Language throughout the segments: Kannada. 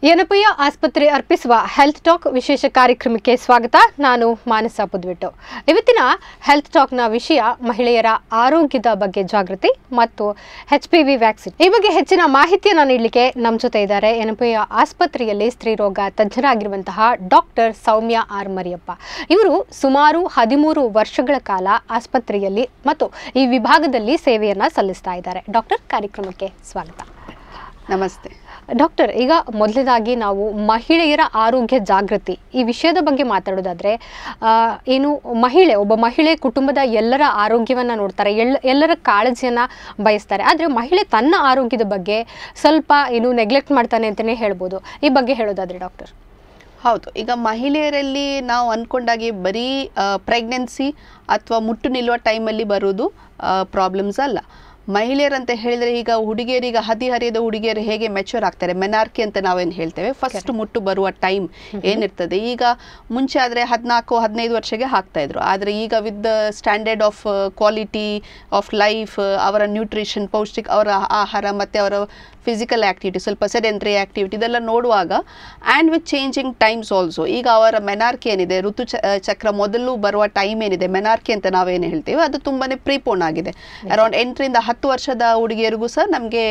ಏನಪ್ಪಯ್ಯ ಆಸ್ಪತ್ರೆ ಅರ್ಪಿಸುವ ಹೆಲ್ತ್ ಟಾಕ್ ವಿಶೇಷ ಕಾರ್ಯಕ್ರಮಕ್ಕೆ ಸ್ವಾಗತ ನಾನು ಮಾನಸ ಪುದ್ವಿಟ್ಟು ಇವತ್ತಿನ ಹೆಲ್ತ್ ಟಾಕ್ನ ವಿಷಯ ಮಹಿಳೆಯರ ಆರೋಗ್ಯದ ಬಗ್ಗೆ ಜಾಗೃತಿ ಮತ್ತು ಎಚ್ ಪಿ ವಿ ವ್ಯಾಕ್ಸಿನ್ ಈ ಬಗ್ಗೆ ಹೆಚ್ಚಿನ ಮಾಹಿತಿಯನ್ನು ನೀಡಲಿಕ್ಕೆ ನಮ್ಮ ಜೊತೆ ಇದ್ದಾರೆ ಏನಪ್ಪಯ್ಯ ಆಸ್ಪತ್ರೆಯಲ್ಲಿ ಸ್ತ್ರೀರೋಗ ತಜ್ಞರಾಗಿರುವಂತಹ ಡಾಕ್ಟರ್ ಸೌಮ್ಯ ಆರ್ ಮರಿಯಪ್ಪ ಇವರು ಸುಮಾರು ಹದಿಮೂರು ವರ್ಷಗಳ ಕಾಲ ಆಸ್ಪತ್ರೆಯಲ್ಲಿ ಮತ್ತು ಈ ವಿಭಾಗದಲ್ಲಿ ಸೇವೆಯನ್ನು ಸಲ್ಲಿಸ್ತಾ ಇದ್ದಾರೆ ಡಾಕ್ಟರ್ ಕಾರ್ಯಕ್ರಮಕ್ಕೆ ಸ್ವಾಗತ ನಮಸ್ತೆ ಡಾಕ್ಟರ್ ಈಗ ಮೊದಲನೇದಾಗಿ ನಾವು ಮಹಿಳೆಯರ ಆರೋಗ್ಯ ಜಾಗೃತಿ ಈ ವಿಷಯದ ಬಗ್ಗೆ ಮಾತಾಡೋದಾದ್ರೆ ಆ, ಏನು ಮಹಿಳೆ ಒಬ್ಬ ಮಹಿಳೆ ಕುಟುಂಬದ ಎಲ್ಲರ ಆರೋಗ್ಯವನ್ನು ನೋಡ್ತಾರೆ ಎಲ್ ಎಲ್ಲರ ಕಾಳಜಿಯನ್ನು ಬಯಸ್ತಾರೆ ಆದರೆ ಮಹಿಳೆ ತನ್ನ ಆರೋಗ್ಯದ ಬಗ್ಗೆ ಸ್ವಲ್ಪ ಏನು ನೆಗ್ಲೆಕ್ಟ್ ಮಾಡ್ತಾನೆ ಅಂತಲೇ ಹೇಳ್ಬೋದು ಈ ಬಗ್ಗೆ ಹೇಳೋದಾದ್ರೆ ಡಾಕ್ಟರ್ ಹೌದು ಈಗ ಮಹಿಳೆಯರಲ್ಲಿ ನಾವು ಅಂದ್ಕೊಂಡಾಗೆ ಬರೀ ಪ್ರೆಗ್ನೆನ್ಸಿ ಅಥವಾ ಮುಟ್ಟು ನಿಲ್ಲುವ ಟೈಮಲ್ಲಿ ಬರೋದು ಪ್ರಾಬ್ಲಮ್ಸ್ ಅಲ್ಲ ಮಹಿಳೆಯರಂತ ಹೇಳಿದರೆ ಈಗ ಹುಡುಗಿಯರೀಗ ಹದಿಹರಿಯದ ಹುಡುಗಿಯರು ಹೇಗೆ ಮೆಚೂರ್ ಆಗ್ತಾರೆ ಮೆನಾರ್ಕಿ ಅಂತ ನಾವೇನು ಹೇಳ್ತೇವೆ ಫಸ್ಟ್ ಮುಟ್ಟು ಬರುವ ಟೈಮ್ ಏನಿರ್ತದೆ ಈಗ ಮುಂಚೆ ಆದರೆ ಹದಿನಾಲ್ಕು ಹದಿನೈದು ವರ್ಷಕ್ಕೆ ಹಾಕ್ತಾ ಇದ್ರು ಆದರೆ ಈಗ with the standard of quality of life ಅವರ ನ್ಯೂಟ್ರಿಷನ್ ಪೌಷ್ಟಿಕ ಅವರ ಆಹಾರ ಮತ್ತು ಅವರ ಫಿಸಿಕಲ್ ಆ್ಯಕ್ಟಿವಿಟಿ ಸ್ವಲ್ಪ ಸೆಡೆಂಟ್ರಿ ಆ್ಯಕ್ಟಿವಿಟಿ ಇದೆಲ್ಲ ನೋಡುವಾಗ and with changing times also ಈಗ ಅವರ ಮೆನಾರ್ಕಿ ಏನಿದೆ ಋತು ಚ- ಚಕ್ರ ಮೊದಲು ಬರುವ ಟೈಮ್ ಏನಿದೆ ಮೆನಾರ್ಕಿ ಅಂತ ನಾವೇನು ಹೇಳ್ತೇವೆ ಅದು ತುಂಬಾ ಪ್ರೀಪೋನ್ ಆಗಿದೆ ಅರೌಂಡ್ ಎಂಟರಿಂದ ಹತ್ತು ವರ್ಷದ ಹುಡುಗಿಯರಿಗೂ ಸಹ ನಮಗೆ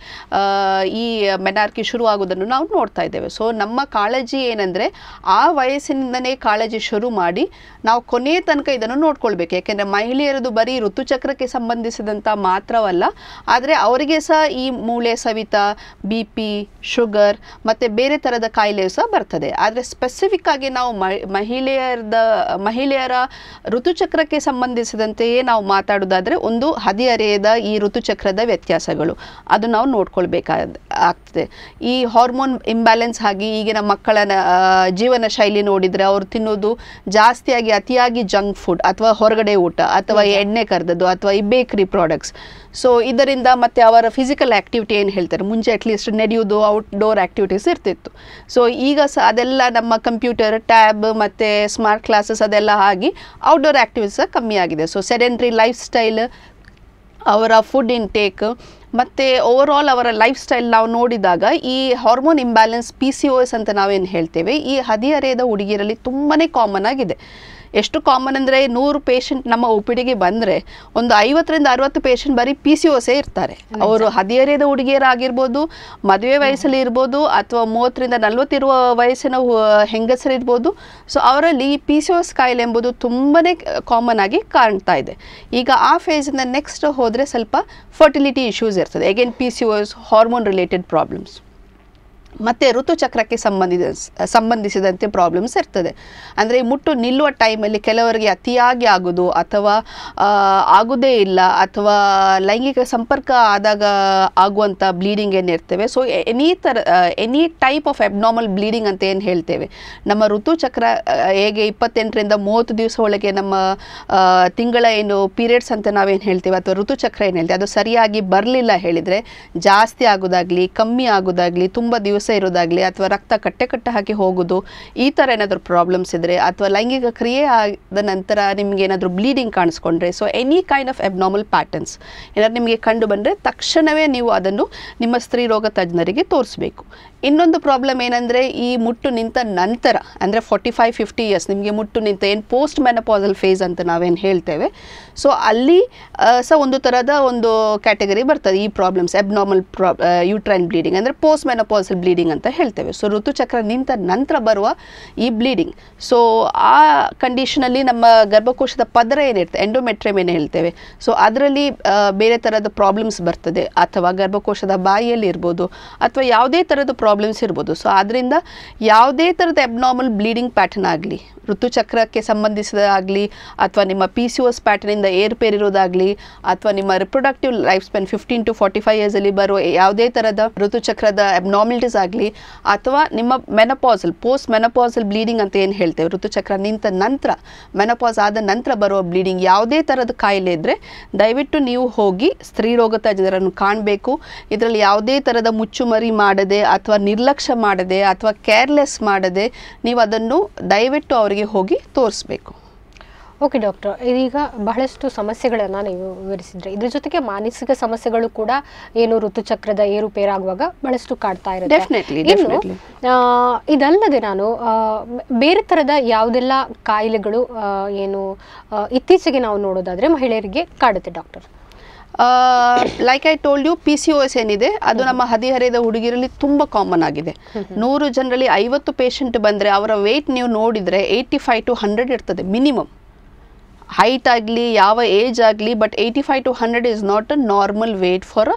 ಈ ಮೆನಾರ್ಕಿ ಶುರು ಆಗೋದನ್ನು ನಾವು ನೋಡ್ತಾ ಇದ್ದೇವೆ ಸೊ ನಮ್ಮ ಕಾಳಜಿ ಏನಂದರೆ ಆ ವಯಸ್ಸಿನಿಂದನೇ ಕಾಳಜಿ ಶುರು ಮಾಡಿ ನಾವು ಕೊನೆಯ ತನಕ ಇದನ್ನು ನೋಡ್ಕೊಳ್ಬೇಕು ಯಾಕೆಂದರೆ ಮಹಿಳೆಯರದು ಬರೀ ಋತುಚಕ್ರಕ್ಕೆ ಸಂಬಂಧಿಸಿದಂಥ ಮಾತ್ರವಲ್ಲ ಆದರೆ ಅವರಿಗೆ ಸಹ ಈ ಮೂಳೆ ಸವಿತ ಬಿ ಪಿ ಶುಗರ್ ಮತ್ತು ಬೇರೆ ಥರದ ಕಾಯಿಲೆಯು ಸಹ ಬರ್ತದೆ ಆದರೆ ಸ್ಪೆಸಿಫಿಕ್ ಆಗಿ ನಾವು ಮಹಿ- ಮಹಿಳೆಯರದ ಮಹಿಳೆಯರ ಋತುಚಕ್ರಕ್ಕೆ ಸಂಬಂಧಿಸಿದಂತೆಯೇ ನಾವು ಮಾತಾಡೋದಾದರೆ ಒಂದು ಹದಿಹರೆಯದ ಈ ಋತುಚಕ್ರದ ವ್ಯತ್ಯಾಸಗಳು ಅದು ನಾವು ನೋಡ್ಕೊಳ್ಬೇಕಾದ ಆಗ್ತದೆ ಈ ಹಾರ್ಮೋನ್ ಇಂಬ್ಯಾಲೆನ್ಸ್ ಆಗಿ ಈಗಿನ ಮಕ್ಕಳ ನ- ಆ, ಜೀವನ ಶೈಲಿ ನೋಡಿದರೆ ಅವರು ತಿನ್ನೋದು ಜಾಸ್ತಿಯಾಗಿ ಅತಿಯಾಗಿ ಜಂಕ್ ಫುಡ್ ಅಥವಾ ಹೊರಗಡೆ ಊಟ ಅಥವಾ ಎಣ್ಣೆ ಕರೆದದ್ದು ಅಥವಾ ಈ ಬೇಕ್ರಿ ಪ್ರಾಡಕ್ಟ್ಸ್ ಸೊ ಇದರಿಂದ ಮತ್ತೆ ಅವರ ಫಿಸಿಕಲ್ ಆ್ಯಕ್ಟಿವಿಟಿ ಏನು ಹೇಳ್ತಾರೆ ಮುಂಚೆ ಅಟ್ಲೀಸ್ಟ್ ನಡೆಯೋದು ಔಟ್ಡೋರ್ ಆ್ಯಕ್ಟಿವಿಟೀಸ್ ಇರ್ತಿತ್ತು ಸೊ ಈಗ ಸಹ ಅದೆಲ್ಲ ನಮ್ಮ ಕಂಪ್ಯೂಟರ್ ಟ್ಯಾಬ್ ಮತ್ತು ಸ್ಮಾರ್ಟ್ ಕ್ಲಾಸಸ್ ಅದೆಲ್ಲ ಆಗಿ ಔಟ್ಡೋರ್ ಆ್ಯಕ್ಟಿವಿಟೀಸ್ ಸಹ ಕಮ್ಮಿ ಆಗಿದೆ ಸೊ ಸೆಡೆಂಟ್ರಿ ಲೈಫ್ ಸ್ಟೈಲ್ ಅವರ ಫುಡ್ ಇಂಟೇಕ್ ಮತ್ತು ಓವರಾಲ್ ಅವರ ಲೈಫ್ ಸ್ಟೈಲ್ ನಾವು ನೋಡಿದಾಗ ಈ hormone imbalance P C O S ಅಂತ ನಾವೇನು ಹೇಳ್ತೇವೆ ಈ ಹದಿಹರೆಯದ ಹುಡುಗಿಯರಲ್ಲಿ ತುಂಬಾ ಕಾಮನ್ ಆಗಿದೆ ಎಷ್ಟು ಕಾಮನ್ ಅಂದರೆ ನೂರು ಪೇಷಂಟ್ ನಮ್ಮ ಒ ಪಿ ಡಿಗೆ ಬಂದರೆ ಒಂದು ಐವತ್ತರಿಂದ ಅರವತ್ತು ಪೇಷಂಟ್ ಬರೀ ಪಿ ಸಿ ಒಸೇ ಇರ್ತಾರೆ ಅವರು ಹದಿಹರೆಯದ ಹುಡುಗಿಯರಾಗಿರ್ಬೋದು ಮದುವೆ ವಯಸ್ಸಲ್ಲಿ ಇರ್ಬೋದು ಅಥವಾ ಮೂವತ್ತರಿಂದ ನಲ್ವತ್ತಿರುವ ವಯಸ್ಸಿನ ಹು- ಹೆಂಗಸರಿರ್ಬೋದು ಸೊ ಅವರಲ್ಲಿ ಈ ಪಿ ಸಿ ಒಸ್ ಕಾಯಿಲೆ ಎಂಬುದು ತುಂಬಾ ಕಾಮನ್ ಆಗಿ ಕಾಣ್ತಾ ಇದೆ ಈಗ ಆ ಫೇಸಿಂದ ನೆಕ್ಸ್ಟ್ ಹೋದರೆ ಸ್ವಲ್ಪ ಫರ್ಟಿಲಿಟಿ ಇಶ್ಯೂಸ್ ಇರ್ತದೆ again P C O S hormone related problems ಮತ್ತು ಋತುಚಕ್ರಕ್ಕೆ ಸಂಬಂಧಿದ ಸಂಬಂಧಿಸಿದಂತೆ ಪ್ರಾಬ್ಲಮ್ಸ್ ಇರ್ತದೆ ಅಂದರೆ ಈ ಮುಟ್ಟು ನಿಲ್ಲುವ ಟೈಮಲ್ಲಿ ಕೆಲವರಿಗೆ ಅತಿಯಾಗಿ ಆಗೋದು ಅಥವಾ ಆ, ಆಗುವುದೇ ಇಲ್ಲ ಅಥವಾ ಲೈಂಗಿಕ ಸಂಪರ್ಕ ಆದಾಗ ಆಗುವಂಥ ಬ್ಲೀಡಿಂಗ್ ಏನಿರ್ತೇವೆ ಸೊ ಎನಿ ಥರ any type of abnormal bleeding ಅಂತ ಏನು ಹೇಳ್ತೇವೆ ನಮ್ಮ ಋತುಚಕ್ರ ಆ, ಹೇಗೆ ಇಪ್ಪತ್ತೆಂಟರಿಂದ ಮೂವತ್ತು ದಿವಸ ಒಳಗೆ ನಮ್ಮ ಆ, ತಿಂಗಳ ಏನು ಪೀರಿಯಡ್ಸ್ ಅಂತ ನಾವೇನು ಹೇಳ್ತೇವೆ ಅಥವಾ ಋತುಚಕ್ರ ಏನು ಹೇಳ್ತೇವೆ ಅದು ಸರಿಯಾಗಿ ಬರಲಿಲ್ಲ ಹೇಳಿದರೆ ಜಾಸ್ತಿ ಆಗೋದಾಗಲಿ ಕಮ್ಮಿ ಆಗೋದಾಗಲಿ ತುಂಬ ದಿವಸ ಇರೋದಾಗಲಿ ಅಥವಾ ರಕ್ತ ಕಟ್ಟೆ ಕಟ್ಟೆ ಹಾಕಿ ಹೋಗೋದು ಈ ಥರ ಏನಾದರೂ ಪ್ರಾಬ್ಲಮ್ಸ್ ಇದ್ದರೆ ಅಥವಾ ಲೈಂಗಿಕ ಕ್ರಿಯೆ ಆದ ನಂತರ ನಿಮಗೆ ಏನಾದರೂ ಬ್ಲೀಡಿಂಗ್ ಕಾಣಿಸ್ಕೊಂಡ್ರೆ so any kind of abnormal patterns ಏನಾದ್ರು ನಿಮಗೆ ಕಂಡು ಬಂದರೆ ತಕ್ಷಣವೇ ನೀವು ಅದನ್ನು ನಿಮ್ಮ ಸ್ತ್ರೀ ರೋಗ ತಜ್ಞರಿಗೆ ತೋರಿಸಬೇಕು ಇನ್ನೊಂದು ಪ್ರಾಬ್ಲಮ್ ಏನಂದರೆ ಈ ಮುಟ್ಟು ನಿಂತ ನಂತರ ಅಂದರೆ ಫಾರ್ಟಿ ಫೈವ್ ಫಿಫ್ಟಿ ಇಯರ್ಸ್ ನಿಮಗೆ ಮುಟ್ಟು ನಿಂತ ಏನು ಪೋಸ್ಟ್ ಮೆನಪಾಸಲ್ ಫೇಸ್ ಅಂತ ನಾವೇನು ಹೇಳ್ತೇವೆ ಸೊ ಅಲ್ಲಿ ಸಹ ಒಂದು ಥರದ ಒಂದು ಕ್ಯಾಟಗರಿ ಬರ್ತದೆ ಈ ಪ್ರಾಬ್ಲಮ್ಸ್ ಅಬ್ನಾರ್ಮಲ್ ಪ್ರಾ ಯೂಟ್ರೈನ್ ಬ್ಲೀಡಿಂಗ್ ಅಂದರೆ ಪೋಸ್ಟ್ ಮೆನಪಾಸಲ್ ಬ್ಲೀಡಿಂಗ್ ಅಂತ ಹೇಳ್ತೇವೆ ಸೊ ಋತುಚಕ್ರ ನಿಂತ ನಂತರ ಬರುವ ಈ ಬ್ಲೀಡಿಂಗ್ ಸೊ ಆ ಕಂಡೀಷನಲ್ಲಿ ನಮ್ಮ ಗರ್ಭಕೋಶದ ಪದರ ಏನಿರ್ತದೆ ಎಂಡೋಮೆಟ್ರಿಯಮ್ ಏನು ಹೇಳ್ತೇವೆ ಸೊ ಅದರಲ್ಲಿ ಬೇರೆ ಥರದ ಪ್ರಾಬ್ಲಮ್ಸ್ ಬರ್ತದೆ ಅಥವಾ ಗರ್ಭಕೋಶದ ಬಾಯಿಯಲ್ಲಿ ಇರ್ಬೋದು ಅಥವಾ ಯಾವುದೇ ಥರದ ಪ್ರಾಬ್ಲಮ್ಸ್ ಇರ್ಬೋದು ಸೊ ಅದರಿಂದ ಯಾವುದೇ ಥರದ ಅಬ್ನಾರ್ಮಲ್ ಬ್ಲೀಡಿಂಗ್ ಪ್ಯಾಟರ್ನ್ ಆಗಲಿ ಋತುಚಕ್ರಕ್ಕೆ ಸಂಬಂಧಿಸಿದಾಗಲಿ ಅಥವಾ ನಿಮ್ಮ ಪಿ ಸಿ ಒಸ್ ಪ್ಯಾಟರ್ನಿಂದ ಏರ್ಪೇರಿರೋದಾಗಲಿ ಅಥವಾ ನಿಮ್ಮ reproductive life span fifteen to forty five ಇಯರ್ಸಲ್ಲಿ ಬರುವ ಯಾವುದೇ ಥರದ ಋತುಚಕ್ರದ ಅಬ್ನಾರ್ಮಲಿಟೀಸ್ ಆಗಲಿ ಅಥವಾ ನಿಮ್ಮ ಮೆನಪಾಸಲ್ ಪೋಸ್ಟ್ ಮೆನಪಾಸಲ್ ಬ್ಲೀಡಿಂಗ್ ಅಂತ ಏನು ಹೇಳ್ತೇವೆ ಋತುಚಕ್ರ ನಿಂತ ನಂತರ ಮೆನಪಾಸ್ ಆದ ನಂತರ ಬರುವ ಬ್ಲೀಡಿಂಗ್ ಯಾವುದೇ ಥರದ ಕಾಯಿಲೆ ಇದ್ದರೆ ದಯವಿಟ್ಟು ನೀವು ಹೋಗಿ ಸ್ತ್ರೀರೋಗ ತಜ್ಞರನ್ನು ಕಾಣಬೇಕು ಇದರಲ್ಲಿ ಯಾವುದೇ ಥರದ ಮುಚ್ಚುಮರಿ ಮಾಡದೆ ಅಥವಾ ನಿರ್ಲಕ್ಷ್ಯ ಮಾಡದೆ ಅಥವಾ ಕೇರ್ಲೆಸ್ ಮಾಡದೆ ನೀವು ಅದನ್ನು ದಯವಿಟ್ಟು ಅವರಿಗೆ ಹೋಗಿ ತೋರಿಸ್ಬೇಕು ಓಕೆ ಡಾಕ್ಟರ್ ಇದೀಗ ಬಹಳಷ್ಟು ಸಮಸ್ಯೆಗಳನ್ನು ನೀವು ವಿವರಿಸಿದ್ರೆ ಇದ್ರ ಜೊತೆಗೆ ಮಾನಸಿಕ ಸಮಸ್ಯೆಗಳು ಕೂಡ ಏನು ಋತುಚಕ್ರದ ಏರುಪೇರಾಗುವಾಗ ಬಹಳಷ್ಟು ಕಾಡ್ತಾ ಇರುತ್ತೆ Definitely, ಇನ್ನು definitely. ಆ, ಇದಲ್ಲದೆ ನಾನು ಆ, ಬೇರೆ ಥರದ ಯಾವುದೆಲ್ಲ ಕಾಯಿಲೆಗಳು ಆ, ಏನು ಆ, ಇತ್ತೀಚೆಗೆ ನಾವು ನೋಡೋದಾದ್ರೆ ಮಹಿಳೆಯರಿಗೆ ಕಾಡುತ್ತೆ doctor like I told you P C O S ಏನಿದೆ ಅದು ನಮ್ಮ ಹದಿಹರೆಯದ ಹುಡುಗಿರಲ್ಲಿ ತುಂಬ ಕಾಮನ್ ಆಗಿದೆ ನೂರು ಜನರಲ್ಲಿ ಐವತ್ತು ಪೇಷಂಟ್ ಬಂದರೆ ಅವರ ವೆಯ್ಟ್ ನೀವು ನೋಡಿದರೆ ಏಯ್ಟಿ ಫೈವ್ ಟು ಹಂಡ್ರೆಡ್ ಇರ್ತದೆ ಮಿನಿಮಮ್ ಹೈಟ್ ಆಗಲಿ ಯಾವ ಏಜ್ ಆಗಲಿ but eighty five to hundred is not a normal weight for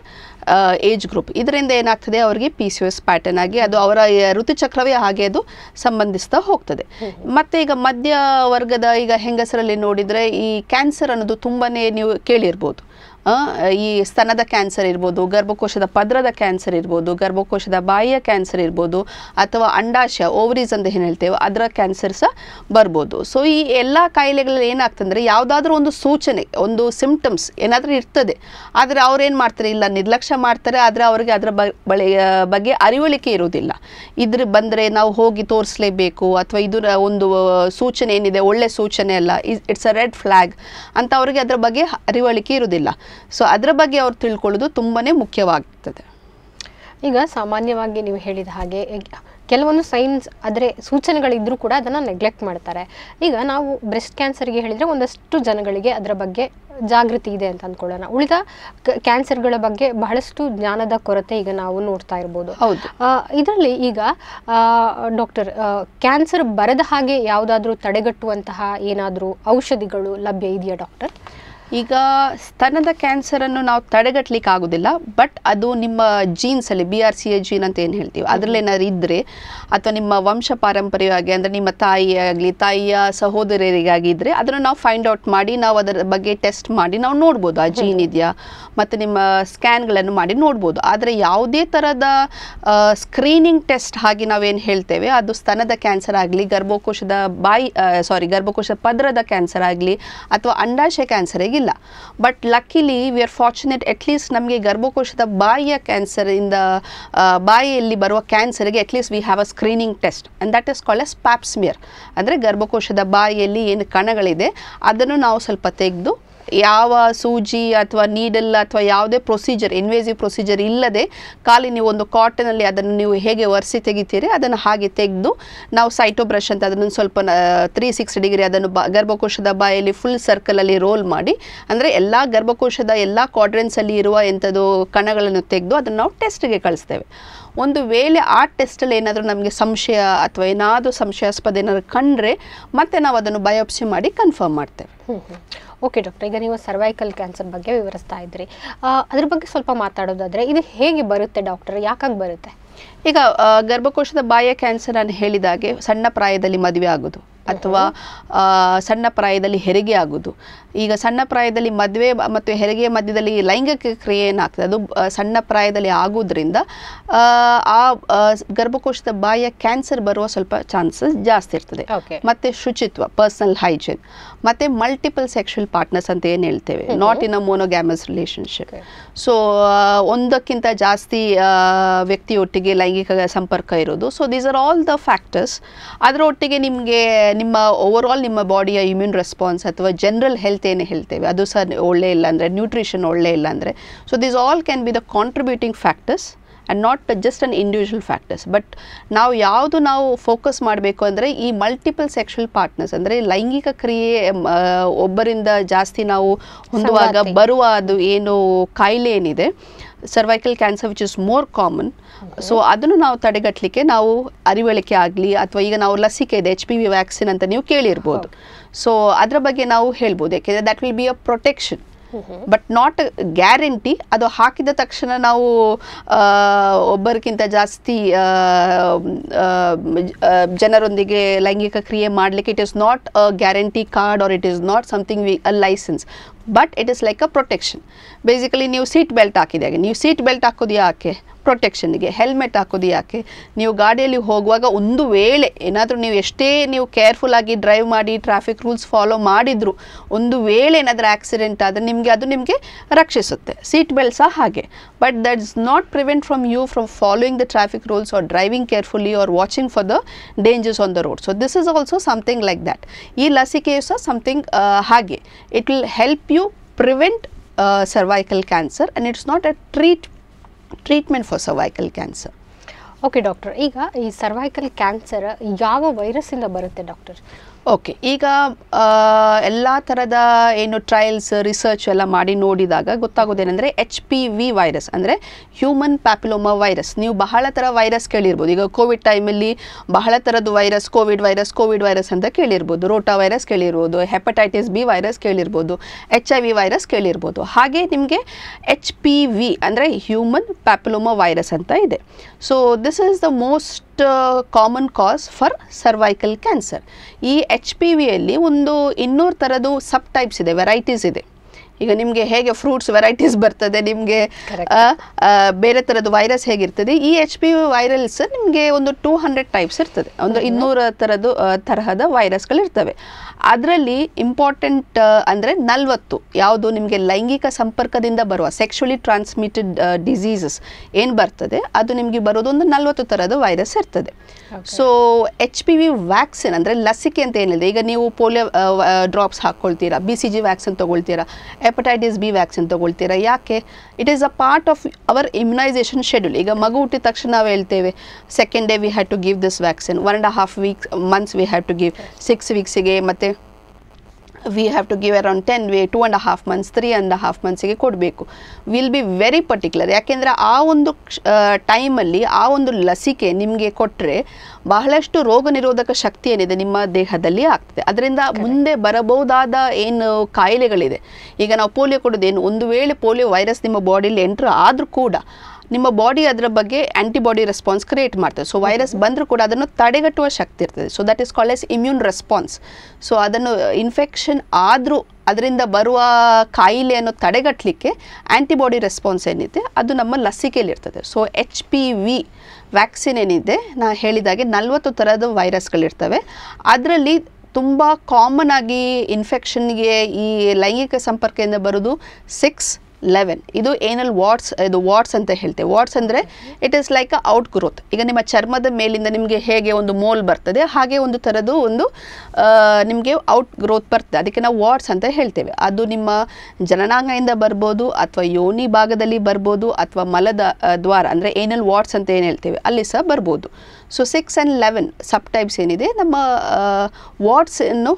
age group ಇದರಿಂದ ಏನಾಗ್ತದೆ ಅವರಿಗೆ ಪಿ ಸಿ ಎಸ್ ಪ್ಯಾಟರ್ನ್ ಆಗಿ ಅದು ಅವರ ಆ, ಋತುಚಕ್ರವೇ ಹಾಗೆ ಅದು ಸಂಬಂಧಿಸ್ತಾ ಹೋಗ್ತದೆ ಮತ್ತು ಈಗ ಮಧ್ಯ ವರ್ಗದ ಈಗ ಹೆಂಗಸರಲ್ಲಿ ನೋಡಿದರೆ ಈ ಕ್ಯಾನ್ಸರ್ ಅನ್ನೋದು ತುಂಬಾ ನೀವು ಕೇಳಿರ್ಬೋದು ಆ, ಈ ಸ್ತನದ ಕ್ಯಾನ್ಸರ್ ಇರ್ಬೋದು ಗರ್ಭಕೋಶದ ಪದರದ ಕ್ಯಾನ್ಸರ್ ಇರ್ಬೋದು ಗರ್ಭಕೋಶದ ಬಾಯಿಯ ಕ್ಯಾನ್ಸರ್ ಇರ್ಬೋದು ಅಥವಾ ಅಂಡಾಶಯ ಓವರೀಸ್ ಅಂತ ಏನು ಹೇಳ್ತೇವೆ ಅದರ ಕ್ಯಾನ್ಸರ್ ಸಹ ಬರ್ಬೋದು ಸೊ ಈ ಎಲ್ಲ ಕಾಯಿಲೆಗಳಲ್ಲಿ ಏನಾಗ್ತಂದ್ರೆ ಯಾವುದಾದ್ರೂ ಒಂದು ಸೂಚನೆ ಒಂದು ಸಿಂಪ್ಟಮ್ಸ್ ಏನಾದರೂ ಇರ್ತದೆ ಆದರೆ ಅವ್ರು ಏನು ಮಾಡ್ತಾರೆ ಇಲ್ಲ ನಿರ್ಲಕ್ಷ್ಯ ಮಾಡ್ತಾರೆ ಆದರೆ ಅವರಿಗೆ ಅದರ ಬ- ಬಳಿ ಆ, ಬಗ್ಗೆ ಅರಿವಳಿಕೆ ಇರುವುದಿಲ್ಲ ಇದ್ರ ಬಂದರೆ ನಾವು ಹೋಗಿ ತೋರಿಸ್ಲೇಬೇಕು ಅಥವಾ ಇದು ಒಂದು ಸೂಚನೆ ಏನಿದೆ ಒಳ್ಳೆ ಸೂಚನೆ ಅಲ್ಲ ಇಟ್ಸ್ ಅ ರೆಡ್ ಫ್ಲ್ಯಾಗ್ ಅಂತ ಅವರಿಗೆ ಅದರ ಬಗ್ಗೆ ಅರಿವಳಿಕೆ ಇರುವುದಿಲ್ಲ ಸೊ ಅದರ ಬಗ್ಗೆ ಅವ್ರು ತಿಳ್ಕೊಳ್ಳೋದು ತುಂಬಾ ಮುಖ್ಯವಾಗ್ತದೆ ಈಗ ಸಾಮಾನ್ಯವಾಗಿ ನೀವು ಹೇಳಿದ ಹಾಗೆ ಈಗ ಕೆಲವೊಂದು ಸೈನ್ಸ್ ಆದರೆ ಸೂಚನೆಗಳಿದ್ರೂ ಕೂಡ ಅದನ್ನು ನೆಗ್ಲೆಕ್ಟ್ ಮಾಡ್ತಾರೆ ಈಗ ನಾವು ಬ್ರೆಸ್ಟ್ ಕ್ಯಾನ್ಸರ್ಗೆ ಹೇಳಿದರೆ ಒಂದಷ್ಟು ಜನಗಳಿಗೆ ಅದರ ಬಗ್ಗೆ ಜಾಗೃತಿ ಇದೆ ಅಂತ ಅಂದ್ಕೊಳ್ಳೋಣ ಉಳಿದ ಕ್ಯಾನ್ಸರ್ಗಳ ಬಗ್ಗೆ ಬಹಳಷ್ಟು ಜ್ಞಾನದ ಕೊರತೆ ಈಗ ನಾವು ನೋಡ್ತಾ ಇರ್ಬೋದು ಹೌದು ಇದರಲ್ಲಿ ಈಗ ಡಾಕ್ಟರ್ ಕ್ಯಾನ್ಸರ್ ಬರದ ಹಾಗೆ ಯಾವುದಾದ್ರೂ ತಡೆಗಟ್ಟುವಂತಹ ಏನಾದರೂ ಔಷಧಿಗಳು ಲಭ್ಯ ಇದೆಯಾ ಡಾಕ್ಟರ್ ಈಗ ಸ್ತನದ ಕ್ಯಾನ್ಸರನ್ನು ನಾವು ತಡೆಗಟ್ಟಲಿಕ್ಕೆ ಆಗೋದಿಲ್ಲ ಬಟ್ ಅದು ನಿಮ್ಮ ಜೀನ್ಸಲ್ಲಿ B R C A gene ಅಂತ ಏನು ಹೇಳ್ತೀವಿ ಅದರಲ್ಲಿ ಏನಾದ್ರು ಇದ್ದರೆ ಅಥವಾ ನಿಮ್ಮ ವಂಶ ಪಾರಂಪರ್ಯವಾಗಿ ಅಂದರೆ ನಿಮ್ಮ ತಾಯಿ ಆಗಲಿ ತಾಯಿಯ ಸಹೋದರರಿಗಾಗಿ ಇದ್ದರೆ ಅದನ್ನು ನಾವು ಫೈಂಡ್ ಔಟ್ ಮಾಡಿ ನಾವು ಅದರ ಬಗ್ಗೆ ಟೆಸ್ಟ್ ಮಾಡಿ ನಾವು ನೋಡ್ಬೋದು ಆ ಜೀನ್ ಇದೆಯಾ ಮತ್ತು ನಿಮ್ಮ ಸ್ಕ್ಯಾನ್ಗಳನ್ನು ಮಾಡಿ ನೋಡ್ಬೋದು ಆದರೆ ಯಾವುದೇ ಥರದ ಸ್ಕ್ರೀನಿಂಗ್ ಟೆಸ್ಟ್ ಹಾಗೆ ನಾವೇನು ಹೇಳ್ತೇವೆ ಅದು ಸ್ತನದ ಕ್ಯಾನ್ಸರ್ ಆಗಲಿ ಗರ್ಭಕೋಶದ ಬಾಯಿ ಸಾರಿ ಗರ್ಭಕೋಶದ ಪದರದ ಕ್ಯಾನ್ಸರ್ ಆಗಲಿ ಅಥವಾ ಅಂಡಾಶಯ ಕ್ಯಾನ್ಸರಿಗೆ ಇಲ್ಲ but luckily we are fortunate at least ನಮಗೆ ಗರ್ಭಕೋಶದ ಬಾಯಿಯ ಕ್ಯಾನ್ಸರಿಂದ ಬಾಯಿಯಲ್ಲಿ ಬರುವ ಕ್ಯಾನ್ಸರ್ಗೆ at least we have a screening test and that is called a pap smear ಅಂದರೆ ಗರ್ಭಕೋಶದ ಬಾಯಿಯಲ್ಲಿ ಏನು ಕಣಗಳಿದೆ ಅದನ್ನು ನಾವು ಸ್ವಲ್ಪ ತೆಗೆದು ಯಾವ ಸೂಜಿ ಅಥವಾ ನೀಡಲ್ ಅಥವಾ ಯಾವುದೇ ಪ್ರೊಸೀಜರ್ ಇನ್ವೇಸಿವ್ ಪ್ರೊಸೀಜರ್ ಇಲ್ಲದೆ ಖಾಲಿ ನೀವು ಒಂದು ಕಾಟನಲ್ಲಿ ಅದನ್ನು ನೀವು ಹೇಗೆ ಒರೆಸಿ ತೆಗಿತೀರಿ ಅದನ್ನು ಹಾಗೆ ತೆಗೆದು ನಾವು ಸೈಟೋ ಬ್ರಷ್ ಅಂತ ಅದನ್ನು ಸ್ವಲ್ಪ ತ್ರೀ ಸಿಕ್ಸ್ಟಿ ಡಿಗ್ರಿ ಅದನ್ನು ಬ ಗರ್ಭಕೋಶದ ಬಾಯಲ್ಲಿ ಫುಲ್ ಸರ್ಕಲಲ್ಲಿ ರೋಲ್ ಮಾಡಿ ಅಂದರೆ ಎಲ್ಲ ಗರ್ಭಕೋಶದ ಎಲ್ಲ ಕ್ವಾಡ್ರೆನ್ಸಲ್ಲಿ ಇರುವ ಎಂಥದ್ದು ಕಣಗಳನ್ನು ತೆಗೆದು ಅದನ್ನು ನಾವು ಟೆಸ್ಟ್ಗೆ ಕಳಿಸ್ತೇವೆ ಒಂದು ವೇಳೆ ಆ ಟೆಸ್ಟಲ್ಲಿ ಏನಾದರೂ ನಮಗೆ ಸಂಶಯ ಅಥವಾ ಏನಾದರೂ ಸಂಶಯಾಸ್ಪದ ಏನಾದರೂ ಕಂಡ್ರೆ ಮತ್ತೆ ನಾವು ಅದನ್ನು ಬಯೋಪ್ಸಿ ಮಾಡಿ ಕನ್ಫರ್ಮ್ ಮಾಡ್ತೇವೆ ಓಕೆ ಡಾಕ್ಟರ್ ಈಗ ನೀವು ಸರ್ವೈಕಲ್ ಕ್ಯಾನ್ಸರ್ ಬಗ್ಗೆ ವಿವರಿಸ್ತಾ ಇದ್ರಿ ಆ, ಅದ್ರ ಬಗ್ಗೆ ಸ್ವಲ್ಪ ಮಾತಾಡೋದಾದ್ರೆ ಇದು ಹೇಗೆ ಬರುತ್ತೆ ಡಾಕ್ಟರ್ ಯಾಕಾಗಿ ಬರುತ್ತೆ ಈಗ ಆ, ಗರ್ಭಕೋಶದ ಬಾಯಿಯ ಕ್ಯಾನ್ಸರ್ ನಾನು ಹೇಳಿದಾಗೆ ಸಣ್ಣ ಪ್ರಾಯದಲ್ಲಿ ಮದುವೆ ಆಗೋದು ಅಥವಾ ಆ, ಸಣ್ಣ ಪ್ರಾಯದಲ್ಲಿ ಹೆರಿಗೆ ಆಗೋದು ಈಗ ಸಣ್ಣ ಪ್ರಾಯದಲ್ಲಿ ಮದುವೆ ಮತ್ತು ಹೆರಿಗೆಯ ಮಧ್ಯದಲ್ಲಿ ಲೈಂಗಿಕ ಕ್ರಿಯೆ ಏನಾಗ್ತದೆ ಅದು ಆ, ಸಣ್ಣ ಪ್ರಾಯದಲ್ಲಿ ಆಗೋದ್ರಿಂದ ಆ, ಆ ಆ, ಗರ್ಭಕೋಶದ ಬಾಯಿಯ ಕ್ಯಾನ್ಸರ್ ಬರುವ ಸ್ವಲ್ಪ ಚಾನ್ಸಸ್ ಜಾಸ್ತಿ ಇರ್ತದೆ ಓಕೆ ಮತ್ತೆ ಶುಚಿತ್ವ ಪರ್ಸನಲ್ ಹೈಜೀನ್ ಮತ್ತೆ ಮಲ್ಟಿಪಲ್ ಸೆಕ್ಷುವಲ್ ಪಾರ್ಟ್ನರ್ಸ್ ಅಂತ ಏನು ಹೇಳ್ತೇವೆ not in a monogamous relationship Okay. So ಒಂದಕ್ಕಿಂತ ಜಾಸ್ತಿ ಆ, ವ್ಯಕ್ತಿಯೊಟ್ಟಿಗೆ ಲೈಂಗಿಕ ಸಂಪರ್ಕ ಇರೋದು so these are all the factors ಅದರೊಟ್ಟಿಗೆ ನಿಮಗೆ ನಿಮ್ಮ ಓವರ್ ಆಲ್ ನಿಮ್ಮ ಬಾಡಿಯ ಇಮ್ಯೂನ್ ರೆಸ್ಪಾನ್ಸ್ ಅಥವಾ ಜನರಲ್ ಹೆಲ್ತ್ ಏನು ಹೇಳ್ತೇವೆ ಅದು ಸಹ ಒಳ್ಳೆ ಇಲ್ಲ ಅಂದರೆ ನ್ಯೂಟ್ರಿಷನ್ ಒಳ್ಳೆ ಇಲ್ಲ ಅಂದರೆ so these all can be the contributing factors and not just an individual factors but ನಾವು ಯಾವುದು ನಾವು ಫೋಕಸ್ ಮಾಡಬೇಕು ಅಂದರೆ ಈ ಮಲ್ಟಿಪಲ್ ಸೆಕ್ಷುವಲ್ ಪಾರ್ಟ್ನರ್ಸ್ ಅಂದರೆ ಲೈಂಗಿಕ ಕ್ರಿಯೆ ಮ್, ಆ, ಒಬ್ಬರಿಂದ ಜಾಸ್ತಿ ನಾವು ಹೊಂದುವಾಗ ಸಂಗಾತಿ. ಬರುವ ಅದು ಏನು ಕಾಯಿಲೆ ಏನಿದೆ cervical cancer which is more common so ಅದನ್ನು ನಾವು ತಡೆಗಟ್ಟಲಿಕ್ಕೆ ನಾವು ಅರಿವಳಿಕೆ ಆಗಲಿ ಅಥವಾ ಈಗ ನಾವು ಲಸಿಕೆ ಇದೆ ಎಚ್ ಪಿ ವಿ ವ್ಯಾಕ್ಸಿನ್ ಅಂತ ನೀವು ಕೇಳಿರ್ಬೋದು ಸೊ ಅದರ ಬಗ್ಗೆ ನಾವು ಹೇಳ್ಬೋದು ಯಾಕೆಂದರೆ that will be a protection but not guarantee ಅದು ಹಾಕಿದ ತಕ್ಷಣ ನಾವು ಆ, ಒಬ್ಬರಿಗಿಂತ ಜಾಸ್ತಿ ಆ, ಆ, ಆ, ಜನರೊಂದಿಗೆ ಲೈಂಗಿಕ ಕ್ರಿಯೆ ಮಾಡಲಿಕ್ಕೆ it is not a guarantee card or it is not something we a license but it is like a protection basically ನೀವು ಸೀಟ್ ಬೆಲ್ಟ್ ಹಾಕಿದಾಗ ನೀವು ಸೀಟ್ ಬೆಲ್ಟ್ ಹಾಕೋದು ಯಾಕೆ ಪ್ರೊಟೆಕ್ಷನ್ಗೆ ಹೆಲ್ಮೆಟ್ ಹಾಕೋದು ಯಾಕೆ ನೀವು ಗಾಡಿಯಲ್ಲಿ ಹೋಗುವಾಗ ಒಂದು ವೇಳೆ ಏನಾದರೂ ನೀವು ಎಷ್ಟೇ ನೀವು ಕೇರ್ಫುಲ್ ಆಗಿ ಡ್ರೈವ್ ಮಾಡಿ ಟ್ರಾಫಿಕ್ ರೂಲ್ಸ್ ಫಾಲೋ ಮಾಡಿದ್ರು ಒಂದು ವೇಳೆ ಏನಾದರೂ ಆಕ್ಸಿಡೆಂಟ್ ಆದರೆ ನಿಮಗೆ ಅದು ನಿಮಗೆ ರಕ್ಷಿಸುತ್ತೆ ಸೀಟ್ ಬೆಲ್ಟ್ ಸಹ ಹಾಗೆ but that is not prevent from you from following the traffic rules or driving carefully or watching for the dangers on the road so this is also something like that ಈ ಲಸಿಕೆಯು ಸಹ ಸಮಥಿಂಗ್ ಹಾಗೆ it will help you prevent cervical cancer and it's not a treat treatment for cervical cancer okay doctor ಈಗ ಈ ಸರ್ವೈಕಲ್ ಕ್ಯಾನ್ಸರ್ ಯಾವ ವೈರಸ್ಸಿಂದ ಬರುತ್ತೆ ಡಾಕ್ಟರ್ ಓಕೆ ಈಗ ಎಲ್ಲ ಥರದ ಏನು ಟ್ರಯಲ್ಸ್ ರಿಸರ್ಚ್ ಎಲ್ಲ ಮಾಡಿ ನೋಡಿದಾಗ ಗೊತ್ತಾಗೋದೇನೆಂದರೆ ಎಚ್ ಪಿ ವಿ ವೈರಸ್ ಅಂದರೆ ಹ್ಯೂಮನ್ ಪ್ಯಾಪಿಲೋಮಾ ವೈರಸ್ ನೀವು ಬಹಳ ಥರ ವೈರಸ್ ಕೇಳಿರ್ಬೋದು ಈಗ ಕೋವಿಡ್ ಟೈಮಲ್ಲಿ ಬಹಳ ಥರದ್ದು virus Covid virus Covid virus ಅಂತ ಕೇಳಿರ್ಬೋದು ರೋಟಾ ವೈರಸ್ ಕೇಳಿರ್ಬೋದು ಹೆಪಟೈಟಿಸ್ ಬಿ ವೈರಸ್ ಕೇಳಿರ್ಬೋದು ಎಚ್ ಐ ವಿ ವೈರಸ್ ಕೇಳಿರ್ಬೋದು ಹಾಗೆ ನಿಮಗೆ ಎಚ್ ಪಿ ವಿ ಅಂದರೆ ಹ್ಯೂಮನ್ ಪ್ಯಾಪಿಲೋಮಾ ವೈರಸ್ ಅಂತ ಇದೆ so this is the most common cause for cervical cancer ಈ ಎಚ್ ಪಿ ವಿಯಲ್ಲಿ ಒಂದು ಇನ್ನೂರು ಥರದ್ದು ಸಬ್ ಟೈಪ್ಸ್ ಇದೆ ವೆರೈಟೀಸ್ ಇದೆ ಈಗ ನಿಮಗೆ ಹೇಗೆ ಫ್ರೂಟ್ಸ್ ವೆರೈಟೀಸ್ ಬರ್ತದೆ ನಿಮಗೆ Correct. ಬೇರೆ ಥರದ್ದು ವೈರಸ್ ಹೇಗಿರ್ತದೆ ಈ ಎಚ್ ಪಿ ವಿ ವೈರಲ್ಸ್ ನಿಮಗೆ ಒಂದು ಟೂ ಹಂಡ್ರೆಡ್ ಟೈಪ್ಸ್ ಇರ್ತದೆ ಒಂದು ಇನ್ನೂರ ಥರದ್ದು ಆ, ತರಹದ ವೈರಸ್ಗಳಿರ್ತವೆ ಅದರಲ್ಲಿ ಇಂಪಾರ್ಟೆಂಟ್ ಅಂದರೆ ನಲ್ವತ್ತು ಯಾವುದು ನಿಮಗೆ ಲೈಂಗಿಕ ಸಂಪರ್ಕದಿಂದ ಬರುವ ಸೆಕ್ಷುಲಿ ಟ್ರಾನ್ಸ್ಮಿಟೆಡ್ ಡಿಸೀಸಸ್ ಏನು ಬರ್ತದೆ ಅದು ನಿಮಗೆ ಬರೋದು ಒಂದು ನಲ್ವತ್ತು ಥರದ ವೈರಸ್ ಇರ್ತದೆ so H P V vaccine ಅಂದರೆ ಲಸಿಕೆ ಅಂತ ಏನಿದೆ ಈಗ ನೀವು ಪೋಲಿಯೋ ಡ್ರಾಪ್ಸ್ ಹಾಕ್ಕೊಳ್ತೀರಾ ಬಿ ಸಿ ಜಿ ವ್ಯಾಕ್ಸಿನ್ ತೊಗೊಳ್ತೀರಾ ಹೆಪಟೈಟಿಸ್ ಬಿ ವ್ಯಾಕ್ಸಿನ್ ತೊಗೊಳ್ತೀರಾ ಯಾಕೆ it is a part of our immunisation schedule ಈಗ ಮಗು ಹುಟ್ಟಿದ ತಕ್ಷಣ ನಾವು ಹೇಳ್ತೇವೆ second day we have to give this vaccine one and half weeks months we have to give six ವೀಕ್ಸಿಗೆ ಮತ್ತು we have to give around ten way two and half months three and half ಮಂತ್ಸಿಗೆ ಕೊಡಬೇಕು ವಿಲ್ ಬಿ ವೆರಿ ಪರ್ಟಿಕ್ಯುಲರ್ ಯಾಕೆಂದರೆ ಆ ಒಂದು ಟೈಮಲ್ಲಿ ಆ ಒಂದು ಲಸಿಕೆ ನಿಮಗೆ ಕೊಟ್ಟರೆ ಬಹಳಷ್ಟು ರೋಗ ನಿರೋಧಕ ಶಕ್ತಿ ಏನಿದೆ ನಿಮ್ಮ ದೇಹದಲ್ಲಿ ಆಗ್ತದೆ ಅದರಿಂದ ಮುಂದೆ ಬರಬಹುದಾದ ಏನು ಕಾಯಿಲೆಗಳಿದೆ ಈಗ ನಾವು ಪೋಲಿಯೋ ಕೊಡೋದೇನು ಒಂದು ವೇಳೆ ಪೋಲಿಯೋ ವೈರಸ್ ನಿಮ್ಮ ಬಾಡಿಯಲ್ಲಿ ಎಂಟ್ರ್ ಆದರೂ ಕೂಡ ನಿಮ್ಮ ಬಾಡಿ ಅದರ ಬಗ್ಗೆ ಆ್ಯಂಟಿಬಾಡಿ ರೆಸ್ಪಾನ್ಸ್ ಕ್ರಿಯೇಟ್ ಮಾಡ್ತದೆ ಸೊ ವೈರಸ್ ಬಂದರೂ ಕೂಡ ಅದನ್ನು ತಡೆಗಟ್ಟುವ ಶಕ್ತಿ ಇರ್ತದೆ so that is call as immune response so ಅದನ್ನು ಇನ್ಫೆಕ್ಷನ್ ಆದರೂ ಅದರಿಂದ ಬರುವ ಕಾಯಿಲೆಯನ್ನು ತಡೆಗಟ್ಟಲಿಕ್ಕೆ ಆ್ಯಂಟಿಬಾಡಿ ರೆಸ್ಪಾನ್ಸ್ ಏನಿದೆ ಅದು ನಮ್ಮ ಲಸಿಕೆಯಲ್ಲಿ ಇರ್ತದೆ so H P V vaccine ಏನಿದೆ ನಾ ಹೇಳಿದಾಗೆ ನಲ್ವತ್ತು ಥರದ ವೈರಸ್ಗಳಿರ್ತವೆ ಅದರಲ್ಲಿ ತುಂಬ ಕಾಮನ್ ಆಗಿ ಇನ್ಫೆಕ್ಷನ್ಗೆ ಈ ಲೈಂಗಿಕ ಸಂಪರ್ಕದಿಂದ ಬರೋದು ಸಿಕ್ಸ್ ಲೆವೆನ್ ಇದು ಏನಲ್ ವಾಟ್ಸ್ ಇದು ವಾಟ್ಸ್ ಅಂತ ಹೇಳ್ತೇವೆ ವಾಟ್ಸ್ ಅಂದರೆ it is like a out growth ಈಗ ನಿಮ್ಮ ಚರ್ಮದ ಮೇಲಿಂದ ನಿಮಗೆ ಹೇಗೆ ಒಂದು ಮೋಲ್ ಬರ್ತದೆ ಹಾಗೆ ಒಂದು ಥರದ್ದು ಒಂದು ಆ, ನಿಮಗೆ ಔಟ್ ಗ್ರೋತ್ ಬರ್ತದೆ ಅದಕ್ಕೆ ನಾವು ವಾಟ್ಸ್ ಅಂತ ಹೇಳ್ತೇವೆ ಅದು ನಿಮ್ಮ ಜನನಾಂಗದಿಂದ ಬರ್ಬೋದು ಅಥವಾ ಯೋನಿ ಭಾಗದಲ್ಲಿ ಬರ್ಬೋದು ಅಥವಾ ಮಲದ ಆ, ದ್ವಾರ ಅಂದರೆ ಏನಲ್ ವಾಟ್ಸ್ ಅಂತ ಏನು ಹೇಳ್ತೇವೆ ಅಲ್ಲಿ ಸಹ ಬರ್ಬೋದು so six and eleven sub types ಏನಿದೆ ನಮ್ಮ ವಾಟ್ಸನ್ನು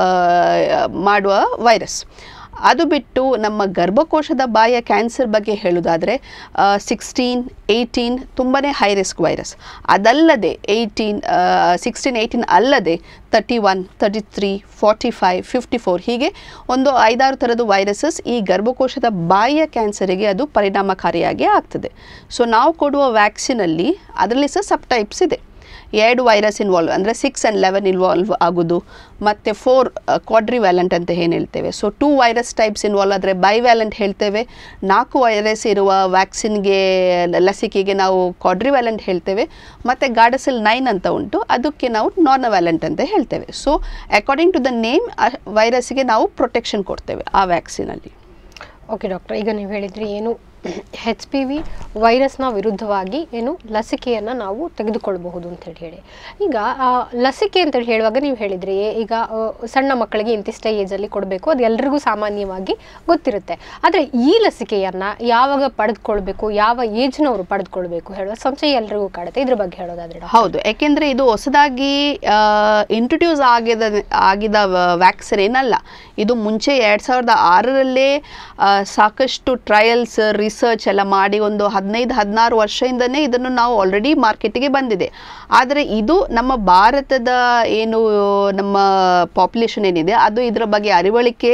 ಮಾಡುವ ವೈರಸ್ ಅದು ಬಿಟ್ಟು ನಮ್ಮ ಗರ್ಭಕೋಶದ ಬಾಯಿಯ ಕ್ಯಾನ್ಸರ್ ಬಗ್ಗೆ ಹೇಳೋದಾದರೆ ಸಿಕ್ಸ್ಟೀನ್ ಏಯ್ಟೀನ್ ತುಂಬಾ ಹೈ ರಿಸ್ಕ್ ವೈರಸ್ ಅದಲ್ಲದೆ ಏಯ್ಟೀನ್ ಸಿಕ್ಸ್ಟೀನ್ ಏಯ್ಟೀನ್ ಅಲ್ಲದೆ thirty one thirty three forty five fifty four ಹೀಗೆ ಒಂದು ಐದಾರು ಥರದ ವೈರಸಸ್ ಈ ಗರ್ಭಕೋಶದ ಬಾಯಿಯ ಕ್ಯಾನ್ಸರಿಗೆ ಅದು ಪರಿಣಾಮಕಾರಿಯಾಗಿ ಆಗ್ತದೆ ಸೊ ನಾವು ಕೊಡುವ ವ್ಯಾಕ್ಸಿನಲ್ಲಿ ಅದರಲ್ಲಿ ಸಹ ಸಬ್ ಟೈಪ್ಸ್ ಇದೆ ಎರಡು ವೈರಸ್ ಇನ್ವಾಲ್ವ್ ಅಂದರೆ ಸಿಕ್ಸ್ ಆ್ಯಂಡ್ ಲೆವೆನ್ ಇನ್ವಾಲ್ವ್ ಆಗೋದು ಮತ್ತು ಫೋರ್ ಕ್ವಾಡ್ರಿವ್ಯಾಲೆಂಟ್ ಅಂತ ಏನು ಹೇಳ್ತೇವೆ so two virus types involve ಆದರೆ ಬೈವ್ಯಾಲೆಂಟ್ ಹೇಳ್ತೇವೆ ನಾಲ್ಕು ವೈರಸ್ ಇರುವ ವ್ಯಾಕ್ಸಿನ್ಗೆ ಲಸಿಕೆಗೆ ನಾವು ಕ್ವಾಡ್ರಿವ್ಯಾಲೆಂಟ್ ಹೇಳ್ತೇವೆ ಮತ್ತು ಗಾಡಸೆಲ್ ನೈನ್ ಅಂತ ಉಂಟು ಅದಕ್ಕೆ ನಾವು ನಾರ್ನವ್ಯಾಲೆಂಟ್ ಅಂತ ಹೇಳ್ತೇವೆ so according to the name ವೈರಸ್ಗೆ ನಾವು ಪ್ರೊಟೆಕ್ಷನ್ ಕೊಡ್ತೇವೆ ಆ ವ್ಯಾಕ್ಸಿನಲ್ಲಿ ಓಕೆ ಡಾಕ್ಟರ್ ಈಗ ನೀವು ಹೇಳಿದ್ರಿ ಏನು ಹೆಚ್ ಪಿ ವಿ ವೈರಸ್ನ ವಿರುದ್ಧವಾಗಿ ಏನು ಲಸಿಕೆಯನ್ನು ನಾವು ತೆಗೆದುಕೊಳ್ಬಹುದು ಅಂತೇಳಿ ಹೇಳಿ ಈಗ ಆ, ಲಸಿಕೆ ಅಂತೇಳಿ ಹೇಳುವಾಗ ನೀವು ಹೇಳಿದ್ರಿ ಈಗ ಆ, ಸಣ್ಣ ಮಕ್ಕಳಿಗೆ ಇಂತಿಷ್ಟೇ ಏಜಲ್ಲಿ ಕೊಡಬೇಕು ಅದು ಎಲ್ರಿಗೂ ಸಾಮಾನ್ಯವಾಗಿ ಗೊತ್ತಿರುತ್ತೆ ಆದರೆ ಈ ಲಸಿಕೆಯನ್ನು ಯಾವಾಗ ಪಡೆದುಕೊಳ್ಬೇಕು ಯಾವ ಏಜ್ನವರು ಪಡೆದುಕೊಳ್ಬೇಕು ಹೇಳುವ ಸಂಶಯ ಎಲ್ರಿಗೂ ಕಾಡುತ್ತೆ ಇದ್ರ ಬಗ್ಗೆ ಹೇಳೋದಾದ್ರೆ ಡಾಕ್ಟರ್. ಹೌದು ಯಾಕೆಂದರೆ ಇದು ಹೊಸದಾಗಿ ಇಂಟ್ರೊಡ್ಯೂಸ್ ಆಗಿದ ಆಗಿದ ವ್ಯಾಕ್ಸಿನ್ ಏನಲ್ಲ ಇದು ಮುಂಚೆ ಎರಡು ಸಾವಿರದ ಆರರಲ್ಲೇ ಆ, ಸಾಕಷ್ಟು ಟ್ರಯಲ್ಸ್ ರಿಸರ್ಚ್ ಎಲ್ಲ ಮಾಡಿ ಒಂದು ಹದಿನೈದು ಹದಿನಾರು ವರ್ಷದಿಂದನೇ ಇದನ್ನು ನಾವು ಆಲ್ರೆಡಿ ಮಾರ್ಕೆಟಿಗೆ ಬಂದಿದೆ ಆದರೆ ಇದು ನಮ್ಮ ಭಾರತದ ಏನು ನಮ್ಮ ಪಾಪ್ಯುಲೇಷನ್ ಏನಿದೆ ಅದು ಇದರ ಬಗ್ಗೆ ಅರಿವಳಿಕೆ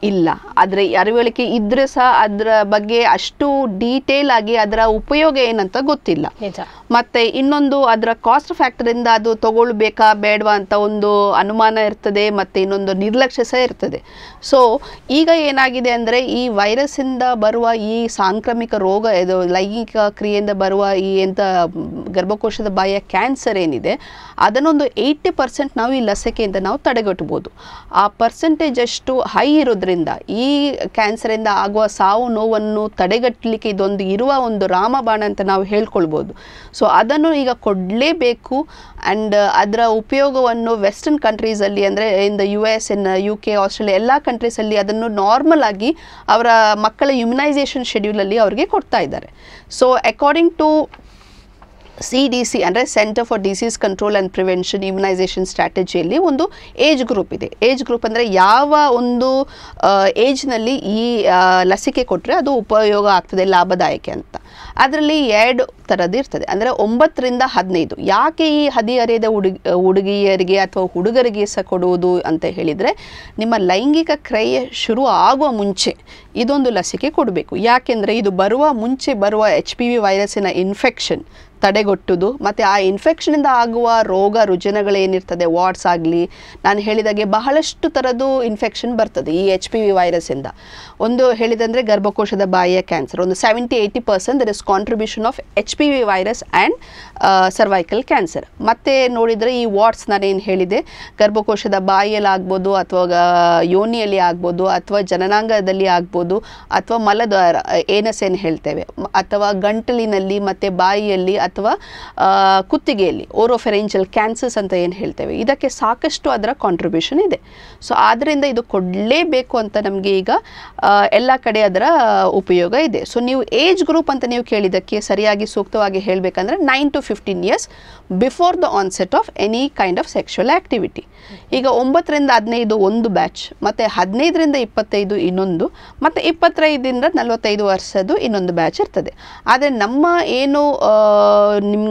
ಇಲ್ಲ ಅದರ ಅರಿವಳಿಕೆ ಇದ್ರೆ ಸಹ ಅದರ ಬಗ್ಗೆ ಅಷ್ಟು ಡೀಟೇಲ್ ಆಗಿ ಅದರ ಉಪಯೋಗ ಏನಂತ ಗೊತ್ತಿಲ್ಲ ನಿಜ ಮತ್ತೆ ಇನ್ನೊಂದು ಅದರ ಕಾಸ್ಟ್ ಫ್ಯಾಕ್ಟರಿಂದ ಅದು ತಗೊಳ್ಬೇಕಾ ಬೇಡವಾ ಅಂತ ಒಂದು ಅನುಮಾನ ಇರ್ತದೆ ಮತ್ತೆ ಇನ್ನೊಂದು ನಿರ್ಲಕ್ಷ್ಯ ಸಹ ಇರ್ತದೆ ಸೊ ಈಗ ಏನಾಗಿದೆ ಅಂದರೆ ಈ ವೈರಸ್ಸಿಂದ ಬರುವ ಈ ಸಾಂಕ್ರಾಮಿಕ ರೋಗ ಇದು ಲೈಂಗಿಕ ಕ್ರಿಯೆಯಿಂದ ಬರುವ ಈ ಎಂಥ ಮ್, ಗರ್ಭಕೋಶದ ಬಾಯಿಯ ಕ್ಯಾನ್ಸರ್ ಏನಿದೆ ಅದನ್ನೊಂದು ಏಯ್ಟಿ ಪರ್ಸೆಂಟ್ ನಾವು ಈ ಲಸಿಕೆಯಿಂದ ನಾವು ತಡೆಗಟ್ಟಬೋದು ಆ ಪರ್ಸೆಂಟೇಜ್ ಅಷ್ಟು ಹೈ ಇರೋದ್ರಿಂದ ಈ ಕ್ಯಾನ್ಸರಿಂದ ಆಗುವ ಸಾವು ನೋವನ್ನು ತಡೆಗಟ್ಟಲಿಕ್ಕೆ ಇದೊಂದು ಇರುವ ಒಂದು ರಾಮಬಾಣ ಅಂತ ನಾವು ಹೇಳ್ಕೊಳ್ಬೋದು ಸೊ ಅದನ್ನು ಈಗ ಕೊಡಲೇಬೇಕು ಆ್ಯಂಡ್ ಅದರ ಉಪಯೋಗವನ್ನು ವೆಸ್ಟರ್ನ್ ಕಂಟ್ರೀಸಲ್ಲಿ ಅಂದರೆ in the U S in U K Australia ಎಲ್ಲ ಕಂಟ್ರೀಸಲ್ಲಿ ಅದನ್ನು ನಾರ್ಮಲ್ ಆಗಿ ಅವರ ಮಕ್ಕಳ ಇಮ್ಯುನೈಸೇಷನ್ ಶೆಡ್ಯೂಲಲ್ಲಿ ಅವರಿಗೆ ಕೊಡ್ತಾ ಇದ್ದಾರೆ so according to C D C ಅಂದರೆ centre for disease control and prevention immunisation ಸ್ಟ್ರಾಟಜಿಯಲ್ಲಿ ಒಂದು ಏಜ್ ಗ್ರೂಪ್ ಇದೆ ಏಜ್ ಗ್ರೂಪ್ ಅಂದರೆ ಯಾವ ಒಂದು ಏಜ್ನಲ್ಲಿ ಈ ಆ, ಲಸಿಕೆ ಕೊಟ್ಟರೆ ಅದು ಉಪಯೋಗ ಆಗ್ತದೆ ಲಾಭದಾಯಕ ಅಂತ ಅದರಲ್ಲಿ ಎರಡು ಥರದ್ದು ಇರ್ತದೆ ಅಂದರೆ ಒಂಬತ್ತರಿಂದ ಹದಿನೈದು ಯಾಕೆ ಈ ಹದಿಹರೆಯದ ಹುಡುಗಿ ಹುಡುಗಿಯರಿಗೆ ಅಥವಾ ಹುಡುಗರಿಗೆ ಸಹ ಕೊಡುವುದು ಅಂತ ಹೇಳಿದರೆ ನಿಮ್ಮ ಲೈಂಗಿಕ ಕ್ರಿಯೆ ಶುರು ಆಗುವ ಮುಂಚೆ ಇದೊಂದು ಲಸಿಕೆ ಕೊಡಬೇಕು ಯಾಕೆಂದರೆ ಇದು ಬರುವ ಮುಂಚೆ ಬರುವ ಎಚ್ ಪಿ ವಿ ವೈರಸ್ಸಿನ ಇನ್ಫೆಕ್ಷನ್ ತಡೆಗಟ್ಟುವುದು ಮತ್ತು ಆ ಇನ್ಫೆಕ್ಷನಿಂದ ಆಗುವ ರೋಗ ರುಜಿನಗಳೇನಿರ್ತದೆ ವಾಟ್ಸ್ ಆಗಲಿ ನಾನು ಹೇಳಿದಾಗೆ ಬಹಳಷ್ಟು ಥರದ್ದು ಇನ್ಫೆಕ್ಷನ್ ಬರ್ತದೆ ಈ ಎಚ್ ಪಿ ವಿ ವೈರಸ್ಸಿಂದ ಒಂದು ಹೇಳಿದಂದರೆ ಗರ್ಭಕೋಶದ ಬಾಯಿಯ ಕ್ಯಾನ್ಸರ್ ಒಂದು seventy eighty percent there is contribution of H P V virus and cervical cancer ಮತ್ತು ನೋಡಿದರೆ ಈ ವಾಟ್ಸ್ ನಾನೇನು ಹೇಳಿದೆ ಗರ್ಭಕೋಶದ ಬಾಯಿಯಲ್ಲಿ ಆಗ್ಬೋದು ಅಥವಾ ಗ- ಯೋನಿಯಲ್ಲಿ ಆಗ್ಬೋದು ಅಥವಾ ಜನನಾಂಗದಲ್ಲಿ ಆಗ್ಬೋದು ಅಥವಾ ಮಲದ್ವಾರ ಏನಸ್ ಏನು ಹೇಳ್ತೇವೆ ಮ- ಅಥವಾ ಗಂಟಲಿನಲ್ಲಿ ಮತ್ತು ಬಾಯಿಯಲ್ಲಿ ಅಥವಾ ಆ, ಕುತ್ತಿಗೆಯಲ್ಲಿ ಓರೋಫೆರೆಂಜಲ್ ಕ್ಯಾನ್ಸರ್ಸ್ ಅಂತ ಏನು ಹೇಳ್ತೇವೆ ಇದಕ್ಕೆ ಸಾಕಷ್ಟು ಅದರ ಕಾಂಟ್ರಿಬ್ಯೂಷನ್ ಇದೆ ಸೊ ಆದ್ದರಿಂದ ಇದು ಕೊಡಲೇಬೇಕು ಅಂತ ನಮಗೆ ಈಗ ಎಲ್ಲ ಕಡೆ ಅದರ ಉಪಯೋಗ ಇದೆ ಸೊ ನೀವು ಏಜ್ ಗ್ರೂಪ್ ಅಂತ ನೀವು ಕೇಳಿದ್ದಕ್ಕೆ ಸರಿಯಾಗಿ ಸೂಕ್ತವಾಗಿ ಹೇಳಬೇಕಂದ್ರೆ nine to fifteen years before the onset of any kind of sexual activity ಈಗ ಒಂಬತ್ತರಿಂದ ಹದಿನೈದು ಒಂದು ಬ್ಯಾಚ್ ಮತ್ತು ಹದಿನೈದರಿಂದ ಇಪ್ಪತ್ತೈದು ಇನ್ನೊಂದು ಮತ್ತು ಇಪ್ಪತ್ತೈದರಿಂದ ನಲವತ್ತೈದು ವರ್ಷದ್ದು ಇನ್ನೊಂದು ಬ್ಯಾಚ್ ಇರ್ತದೆ ಆದರೆ ನಮ್ಮ ಏನು ನಿಮ್ಮ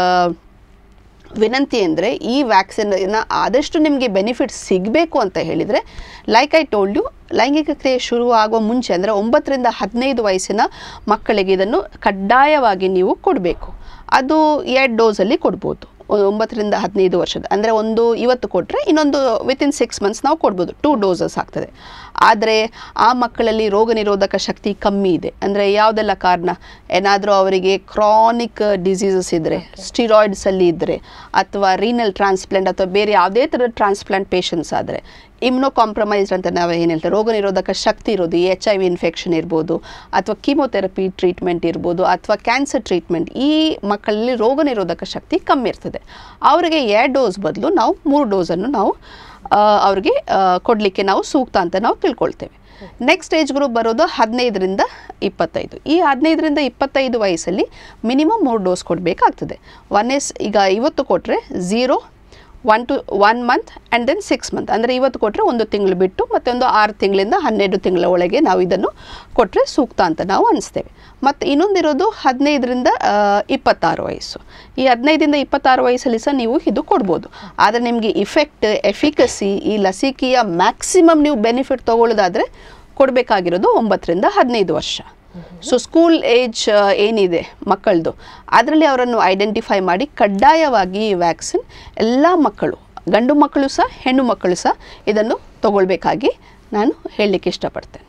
ವಿನಂತಿ ಅಂದರೆ ಈ ವ್ಯಾಕ್ಸಿನ್ನ ಆದಷ್ಟು ನಿಮಗೆ ಬೆನಿಫಿಟ್ ಸಿಗಬೇಕು ಅಂತ ಹೇಳಿದರೆ ಲೈಕ್ ಐ ಟೋಲ್ಡ್ ಯು ಲೈಂಗಿಕ ಕ್ರಿಯೆ ಶುರು ಆಗುವ ಮುಂಚೆ ಅಂದರೆ ಒಂಬತ್ತರಿಂದ ಹದಿನೈದು ವಯಸ್ಸಿನ ಮಕ್ಕಳಿಗೆ ಇದನ್ನು ಕಡ್ಡಾಯವಾಗಿ ನೀವು ಕೊಡಬೇಕು ಅದು ಎರಡು ಡೋಸಲ್ಲಿ ಕೊಡ್ಬೋದು ಒ- ಒಂಬತ್ತರಿಂದ ಹದಿನೈದು ವರ್ಷದ ಅಂದರೆ ಒಂದು ಇವತ್ತು ಕೊಟ್ಟರೆ ಇನ್ನೊಂದು ವಿತಿನ್ ಸಿಕ್ಸ್ ಮಂತ್ಸ್ ನಾವು ಕೊಡ್ಬೋದು ಟೂ ಡೋಸಸ್ ಆಗ್ತದೆ ಆದರೆ ಆ ಮಕ್ಕಳಲ್ಲಿ ರೋಗ ನಿರೋಧಕ ಶಕ್ತಿ ಕಮ್ಮಿ ಇದೆ ಅಂದರೆ ಯಾವುದೆಲ್ಲ ಕಾರಣ ಏನಾದರೂ ಅವರಿಗೆ ಕ್ರಾನಿಕ್ ಡಿಸೀಸಸ್ ಇದ್ದರೆ ಸ್ಟಿರಾಯ್ಡ್ಸಲ್ಲಿ ಇದ್ದರೆ ಅಥವಾ ರೀನಲ್ ಟ್ರಾನ್ಸ್ಪ್ಲಾಂಟ್ ಅಥವಾ ಬೇರೆ ಯಾವುದೇ ಥರದ ಟ್ರಾನ್ಸ್ಪ್ಲಾಂಟ್ ಪೇಷಂಟ್ಸ್ ಆದರೆ ಇಮ್ನೋ ಕಾಂಪ್ರಮೈಸ್ಡ್ ಅಂತ ನಾವು ಏನು ಹೇಳ್ತೇವೆ ರೋಗ ನಿರೋಧಕ ಶಕ್ತಿ ಇರೋದು ಈ ಎಚ್ ಐ ವಿ ಇನ್ಫೆಕ್ಷನ್ ಇರ್ಬೋದು ಅಥವಾ ಕೀಮೋಥೆರಪಿ ಟ್ರೀಟ್ಮೆಂಟ್ ಇರ್ಬೋದು ಅಥವಾ ಕ್ಯಾನ್ಸರ್ ಟ್ರೀಟ್ಮೆಂಟ್ ಈ ಮಕ್ಕಳಲ್ಲಿ ರೋಗ ನಿರೋಧಕ ಶಕ್ತಿ ಕಮ್ಮಿ ಇರ್ತದೆ ಅವರಿಗೆ ಎರಡು ಡೋಸ್ ಬದಲು ನಾವು ಮೂರು ಡೋಸನ್ನು ನಾವು ಆ, ಅವ್ರಿಗೆ ಕೊಡಲಿಕ್ಕೆ ನಾವು ಸೂಕ್ತ ಅಂತ ನಾವು ತಿಳ್ಕೊಳ್ತೇವೆ ನೆಕ್ಸ್ಟ್ ಏಜ್ ಗ್ರೂಪ್ ಬರೋದು ಹದಿನೈದರಿಂದ ಇಪ್ಪತ್ತೈದು ಈ ಹದಿನೈದರಿಂದ ಇಪ್ಪತ್ತೈದು ವಯಸ್ಸಲ್ಲಿ ಮಿನಿಮಮ್ ಮೂರು ಡೋಸ್ ಕೊಡಬೇಕಾಗ್ತದೆ ಒನ್ ಇಸ್ ಈಗ ಇವತ್ತು ಕೊಟ್ಟರೆ zero one two one month and then six month ಅಂದರೆ ಇವತ್ತು ಕೊಟ್ಟರೆ ಒಂದು ತಿಂಗಳು ಬಿಟ್ಟು ಮತ್ತೊಂದು ಆರು ತಿಂಗಳಿಂದ ಹನ್ನೆರಡು ತಿಂಗಳ ಒಳಗೆ ನಾವು ಇದನ್ನು ಕೊಟ್ಟರೆ ಸೂಕ್ತ ಅಂತ ನಾವು ಅನಿಸ್ತೇವೆ ಮತ್ತು ಇನ್ನೊಂದಿರೋದು ಹದಿನೈದರಿಂದ ಆ, ಇಪ್ಪತ್ತಾರು ವಯಸ್ಸು ಈ ಹದಿನೈದರಿಂದ ಇಪ್ಪತ್ತಾರು ವಯಸ್ಸಲ್ಲಿ ಸಹ ನೀವು ಇದು ಕೊಡ್ಬೋದು ಆದರೆ ನಿಮಗೆ ಇಫೆಕ್ಟ್ ಎಫಿಕಸಿ ಈ ಲಸಿಕೆಯ ಮ್ಯಾಕ್ಸಿಮಮ್ ನೀವು ಬೆನಿಫಿಟ್ ತೊಗೊಳ್ಳೋದಾದರೆ ಕೊಡಬೇಕಾಗಿರೋದು ಒಂಬತ್ತರಿಂದ ಹದಿನೈದು ವರ್ಷ ಸೊ ಸ್ಕೂಲ್ ಏಜ್ ಏನಿದೆ ಮಕ್ಕಳದು ಅದರಲ್ಲಿ ಅವರನ್ನು ಐಡೆಂಟಿಫೈ ಮಾಡಿ ಕಡ್ಡಾಯವಾಗಿ ಈ ವ್ಯಾಕ್ಸಿನ್ ಎಲ್ಲ ಮಕ್ಕಳು ಗಂಡು ಮಕ್ಕಳು ಸಹ ಹೆಣ್ಣು ಮಕ್ಕಳು ಸಹ ಇದನ್ನು ತಗೊಳ್ಬೇಕಾಗಿ ನಾನು ಹೇಳಲಿಕ್ಕೆ ಇಷ್ಟಪಡ್ತೇನೆ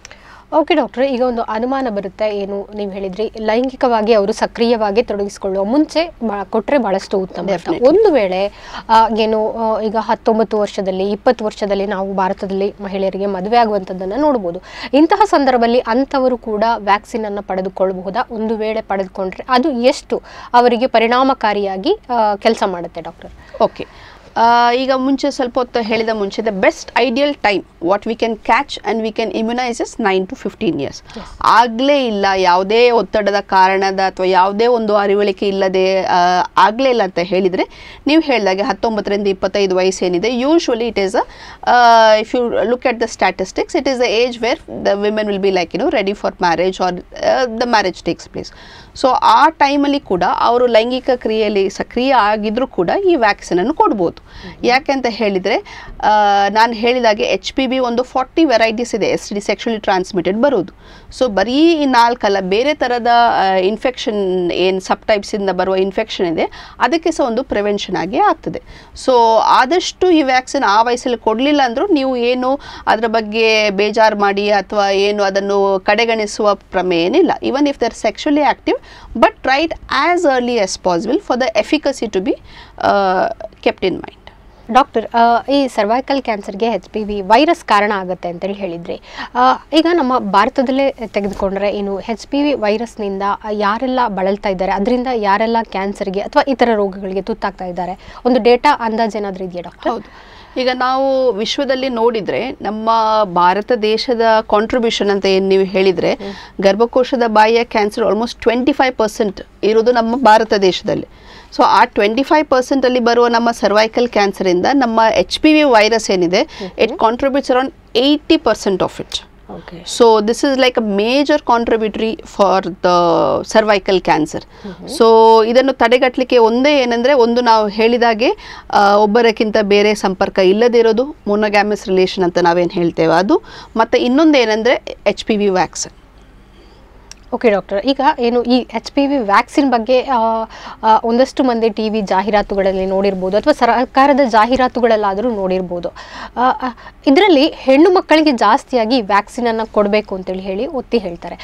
ಓಕೆ ಡಾಕ್ಟ್ರೆ ಈಗ ಒಂದು ಅನುಮಾನ ಬರುತ್ತೆ ಏನು ನೀವು ಹೇಳಿದ್ರಿ ಲೈಂಗಿಕವಾಗಿ ಅವರು ಸಕ್ರಿಯವಾಗಿ ತೊಡಗಿಸಿಕೊಳ್ಳುವ ಮುಂಚೆ ಬಾ- ಕೊಟ್ರೆ ಬಹಳಷ್ಟು ಉತ್ತಮ ಅಂತ. Definitely. ಒಂದು ವೇಳೆ ಆ, ಏನು ಆ, ಈಗ ಹತ್ತೊಂಬತ್ತು ವರ್ಷದಲ್ಲಿ ಇಪ್ಪತ್ತು ವರ್ಷದಲ್ಲಿ ನಾವು ಭಾರತದಲ್ಲಿ ಮಹಿಳೆಯರಿಗೆ ಮದುವೆ ಆಗುವಂಥದ್ದನ್ನು ನೋಡ್ಬೋದು ಇಂತಹ ಸಂದರ್ಭದಲ್ಲಿ ಅಂಥವರು ಕೂಡ ವ್ಯಾಕ್ಸಿನ್ ಅನ್ನು ಪಡೆದುಕೊಳ್ಳಬಹುದಾ ಒಂದು ವೇಳೆ ಪಡೆದುಕೊಂಡ್ರೆ ಅದು ಎಷ್ಟು ಅವರಿಗೆ ಪರಿಣಾಮಕಾರಿಯಾಗಿ ಕೆಲಸ ಮಾಡುತ್ತೆ ಡಾಕ್ಟರ್ ಓಕೆ ಈಗ ಮುಂಚೆ ಸ್ವಲ್ಪ ಹೊತ್ತು ಹೇಳಿದ ಮುಂಚೆ the best ideal time what we can catch and we can immunise is nine to fifteen years ಆಗಲೇ ಇಲ್ಲ ಯಾವುದೇ ಒತ್ತಡದ ಕಾರಣದ ಅಥವಾ ಯಾವುದೇ ಒಂದು ಅರಿವಳಿಕೆ ಇಲ್ಲದೆ ಆ, ಆಗ್ಲೇ ಇಲ್ಲ ಅಂತ ಹೇಳಿದರೆ ನೀವು ಹೇಳಿದಾಗೆ ಹತ್ತೊಂಬತ್ತರಿಂದ ಇಪ್ಪತ್ತೈದು ವಯಸ್ಸೇನಿದೆ usually it is a if you look at the statistics it is the age where the women will be like you know ready for marriage or the marriage takes place so ಆ ಟೈಮಲ್ಲಿ ಕೂಡ ಅವರು ಲೈಂಗಿಕ ಕ್ರಿಯೆಯಲ್ಲಿ ಸಕ್ರಿಯ ಆಗಿದ್ರೂ ಕೂಡ ಈ ವ್ಯಾಕ್ಸಿನನ್ನು ಕೊಡ್ಬೋದು ಯಾಕೆ ಅಂತ ಹೇಳಿದರೆ ನಾನು ಹೇಳಿದಾಗೆ ಎಚ್ ಪಿ ವಿ ಒಂದು ಫಾರ್ಟಿ ವೆರೈಟೀಸ್ ಇದೆ ಎಸ್ ಡಿ ಸೆಕ್ಷುಲಿ ಟ್ರಾನ್ಸ್ಮಿಟೆಡ್ ಬರೋದು ಸೊ ಬರೀ ಈ ನಾಲ್ಕಲ್ಲ ಬೇರೆ ಥರದ ಇನ್ಫೆಕ್ಷನ್ ಏನು ಸಬ್ ಟೈಪ್ಸಿಂದ ಬರುವ ಇನ್ಫೆಕ್ಷನ್ ಇದೆ ಅದಕ್ಕೆ ಸಹ ಒಂದು ಪ್ರಿವೆನ್ಷನ್ ಆಗಿ ಆಗ್ತದೆ ಸೊ ಆದಷ್ಟು ಈ ವ್ಯಾಕ್ಸಿನ್ ಆ ವಯಸ್ಸಲ್ಲಿ ಕೊಡಲಿಲ್ಲ ಅಂದರೂ ನೀವು ಏನು ಅದರ ಬಗ್ಗೆ ಬೇಜಾರು ಮಾಡಿ ಅಥವಾ ಏನು ಅದನ್ನು ಕಡೆಗಣಿಸುವ ಪ್ರಮೇಯ ಏನಿಲ್ಲ even if there sexually active but right as early as possible for the efficacy to be kept in mind doctor ಈ ಸರ್ವೈಕಲ್ ಕ್ಯಾನ್ಸರ್ಗೆ ಎಚ್ ಪಿ ವಿ ವೈರಸ್ ಕಾರಣ ಆಗುತ್ತೆ ಅಂತೇಳಿ ಹೇಳಿದ್ರಿ ಆ, ಈಗ ನಮ್ಮ ಭಾರತದಲ್ಲೇ ತೆಗೆದುಕೊಂಡ್ರೆ ಏನು ಎಚ್ ಪಿ ವಿ ವೈರಸ್ನಿಂದ ಯಾರೆಲ್ಲ ಬಳಲ್ತಾ ಇದ್ದಾರೆ ಅದರಿಂದ ಯಾರೆಲ್ಲ ಕ್ಯಾನ್ಸರ್ಗೆ ಅಥವಾ ಇತರ ರೋಗಗಳಿಗೆ ತುತ್ತಾಗ್ತಾ ಇದ್ದಾರೆ ಒಂದು ಡೇಟಾ ಅಂದಾಜು ಏನಾದರೂ ಇದೆಯಾ ಡಾಕ್ಟರ್ ಹೌದು ಈಗ ನಾವು ವಿಶ್ವದಲ್ಲಿ ನೋಡಿದರೆ ನಮ್ಮ ಭಾರತ ದೇಶದ ಕಾಂಟ್ರಿಬ್ಯೂಷನ್ ಅಂತ ಏನು ನೀವು ಹೇಳಿದರೆ ಗರ್ಭಕೋಶದ ಬಾಯಿಯ cancer almost twenty five percent ಇರೋದು ನಮ್ಮ ಭಾರತ ದೇಶದಲ್ಲಿ ಸೊ ಆ ಟ್ವೆಂಟಿ ಫೈವ್ ಪರ್ಸೆಂಟಲ್ಲಿ ಬರುವ ನಮ್ಮ ಸರ್ವೈಕಲ್ ಕ್ಯಾನ್ಸರಿಂದ ನಮ್ಮ ಎಚ್ ಪಿ ವಿ ವೈರಸ್ ಏನಿದೆ it contributes around eighty percent of it okay so this is like a major contributory for the cervical cancer so ಇದನ್ನು ತಡೆಗಟ್ಟಲಿಕ್ಕೆ ಒಂದೇ ಏನಂದರೆ ಒಂದು ನಾವು ಹೇಳಿದಾಗೆ ಆ, ಒಬ್ಬರಕ್ಕಿಂತ ಬೇರೆ ಸಂಪರ್ಕ ಇಲ್ಲದೇ ಇರೋದು ಮೊನೋಗ್ಯಾಮಸ್ ರಿಲೇಷನ್ ಅಂತ ನಾವೇನು ಹೇಳ್ತೇವೆ ಅದು ಮತ್ತು ಇನ್ನೊಂದು ಏನಂದರೆ H P V vaccine okay doctor ಈಗ ಏನು ಈ ಎಚ್ ಪಿ ವಿ ವ್ಯಾಕ್ಸಿನ್ ಬಗ್ಗೆ ಆ, ಆ, ಒಂದಷ್ಟು ಮಂದಿ ಟಿ ವಿ ಜಾಹೀರಾತುಗಳಲ್ಲಿ ನೋಡಿರ್ಬೋದು ಅಥವಾ ಸರ್ಕಾರದ ಜಾಹೀರಾತುಗಳಲ್ಲಾದರೂ ನೋಡಿರ್ಬೋದು ಇದರಲ್ಲಿ ಹೆಣ್ಣು ಮಕ್ಕಳಿಗೆ ಜಾಸ್ತಿಯಾಗಿ ವ್ಯಾಕ್ಸಿನನ್ನು ಕೊಡಬೇಕು ಅಂತೇಳಿ ಹೇಳಿ ಒತ್ತಿ ಹೇಳ್ತಾರೆ